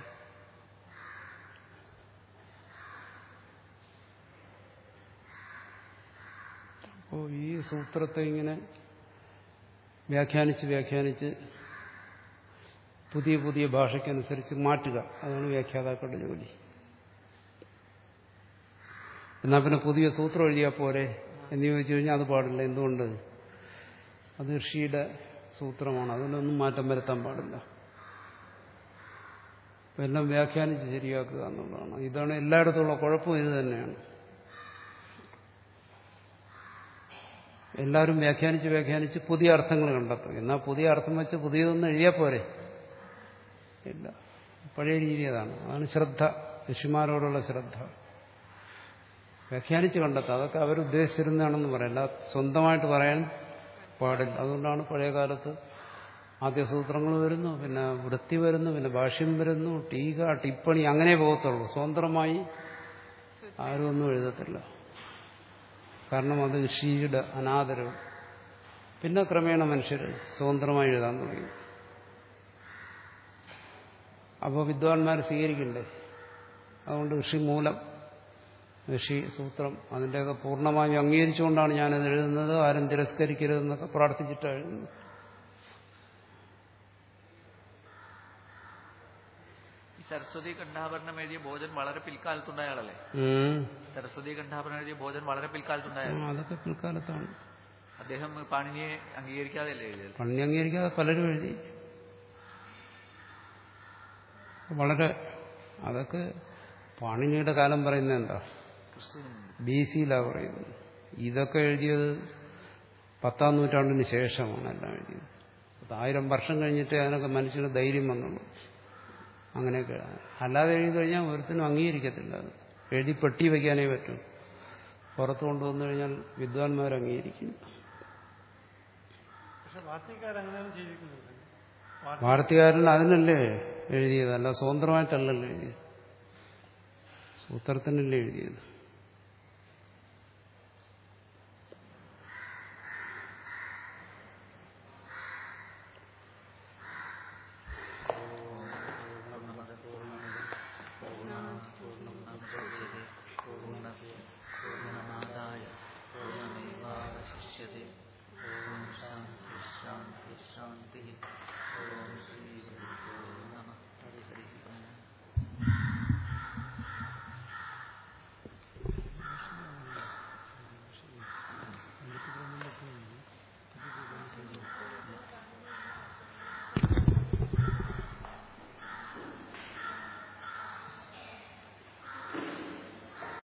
അപ്പോൾ ഈ സൂത്രത്തെ ഇങ്ങനെ വ്യാഖ്യാനിച്ച് വ്യാഖ്യാനിച്ച് പുതിയ പുതിയ ഭാഷയ്ക്കനുസരിച്ച് മാറ്റുക അതാണ് വ്യാഖ്യാതാക്കളുടെ ജോലി എന്നാൽ പിന്നെ പുതിയ സൂത്രം എഴുതിയാൽ പോരെ എന്ന് ചോദിച്ചു കഴിഞ്ഞാൽ അത് പാടില്ല എന്തുകൊണ്ട് അത് ഋഷിയുടെ സൂത്രമാണ് അതിനൊന്നും മാറ്റം വരുത്താൻ പാടില്ല അപ്പൊ എല്ലാം വ്യാഖ്യാനിച്ച് ശരിയാക്കുക എന്നുള്ളതാണ് ഇതാണ് എല്ലായിടത്തുള്ള കുഴപ്പം ഇത് തന്നെയാണ് എല്ലാവരും വ്യാഖ്യാനിച്ച് വ്യാഖ്യാനിച്ച് പുതിയ അർത്ഥങ്ങൾ കണ്ടെത്തും എന്നാൽ പുതിയ അർത്ഥം വെച്ച് പുതിയതൊന്നും എഴുതിയാൽ പോരെ ഇല്ല പഴയ രീതി അതാണ് അതാണ് ശ്രദ്ധ ഋഷിമാരോടുള്ള ശ്രദ്ധ വ്യാഖ്യാനിച്ച് കണ്ടെത്തുക അതൊക്കെ അവരുദ്ദേശിച്ചിരുന്നതാണെന്ന് പറയാം അല്ല സ്വന്തമായിട്ട് പറയാൻ പാടില്ല അതുകൊണ്ടാണ് പഴയ കാലത്ത് ആദ്യ സൂത്രങ്ങൾ വരുന്നു പിന്നെ വൃത്തി വരുന്നു പിന്നെ ഭാഷ്യം വരുന്നു ടീക ടിപ്പണി അങ്ങനെ പോകത്തുള്ളൂ സ്വതന്ത്രമായി ആരും ഒന്നും എഴുതത്തില്ല കാരണം അത് ഋഷിയുടെ അനാദരവ് പിന്നെ ക്രമേണ മനുഷ്യർ സ്വതന്ത്രമായി എഴുതാൻ തുടങ്ങി അപ്പോൾ വിദ്വാൻമാർ സ്വീകരിക്കണ്ടേ അതുകൊണ്ട് ഋഷി മൂലം ഋഷി സൂത്രം അതിൻ്റെയൊക്കെ പൂർണ്ണമായും അംഗീകരിച്ചുകൊണ്ടാണ് ഞാനത് എഴുതുന്നത് ആരും തിരസ്കരിക്കരുതെന്നൊക്കെ പ്രാർത്ഥിച്ചിട്ടാണ് എഴുതുന്നത് ഈ സരസ്വതി കണ്ഠാഭരണം എഴുതിയ ഭോജൻ വളരെ പിൽക്കാലത്തുണ്ടായ ആളല്ലേ ഉം. സരസ്വതി കണ്ഠാഭരണം എഴുതിയ ഭോജൻ വളരെ പിൽക്കാലത്തുണ്ടായ ആ, അതൊക്കെ പിൽക്കാലത്താണ് അദ്ദേഹം പാണിനിയെ അംഗീകരിക്കാതെയല്ലേ എഴുതിയത് പണി അംഗീകരിക്കാതെ പലരും എഴുതി വളരെ അതൊക്കെ പാണിനിയുടെ കാലം പറയുന്നത് എന്താ ബി സിയിലാണ് പറയുന്നത് ഇതൊക്കെ എഴുതിയത് പത്താം നൂറ്റാണ്ടിന് ശേഷമാണ് എല്ലാം എഴുതിയത് പത്തായിരം വർഷം കഴിഞ്ഞിട്ട് അതിനൊക്കെ മനുഷ്യന് ധൈര്യം വന്നുള്ളൂ അങ്ങനെയൊക്കെ അല്ലാതെ എഴുതി കഴിഞ്ഞാൽ ഒരുത്തിനും അംഗീകരിക്കത്തില്ല അത് എഴുതി പെട്ടി വയ്ക്കാനേ പറ്റും പുറത്ത് കൊണ്ടുവന്നു കഴിഞ്ഞാൽ വിദ്വാൻമാർ അംഗീകരിക്കും പക്ഷെ വാർത്തക്കാർ അങ്ങനെയൊന്നും ചെയ്തിരിക്കുന്നില്ല വാർത്തകാരൻ അതിനല്ലേ എഴുതിയത് അല്ല സ്വതന്ത്രമായിട്ടല്ലല്ലോ എഴുതിയത് സൂത്രത്തിനല്ലേ എഴുതിയത്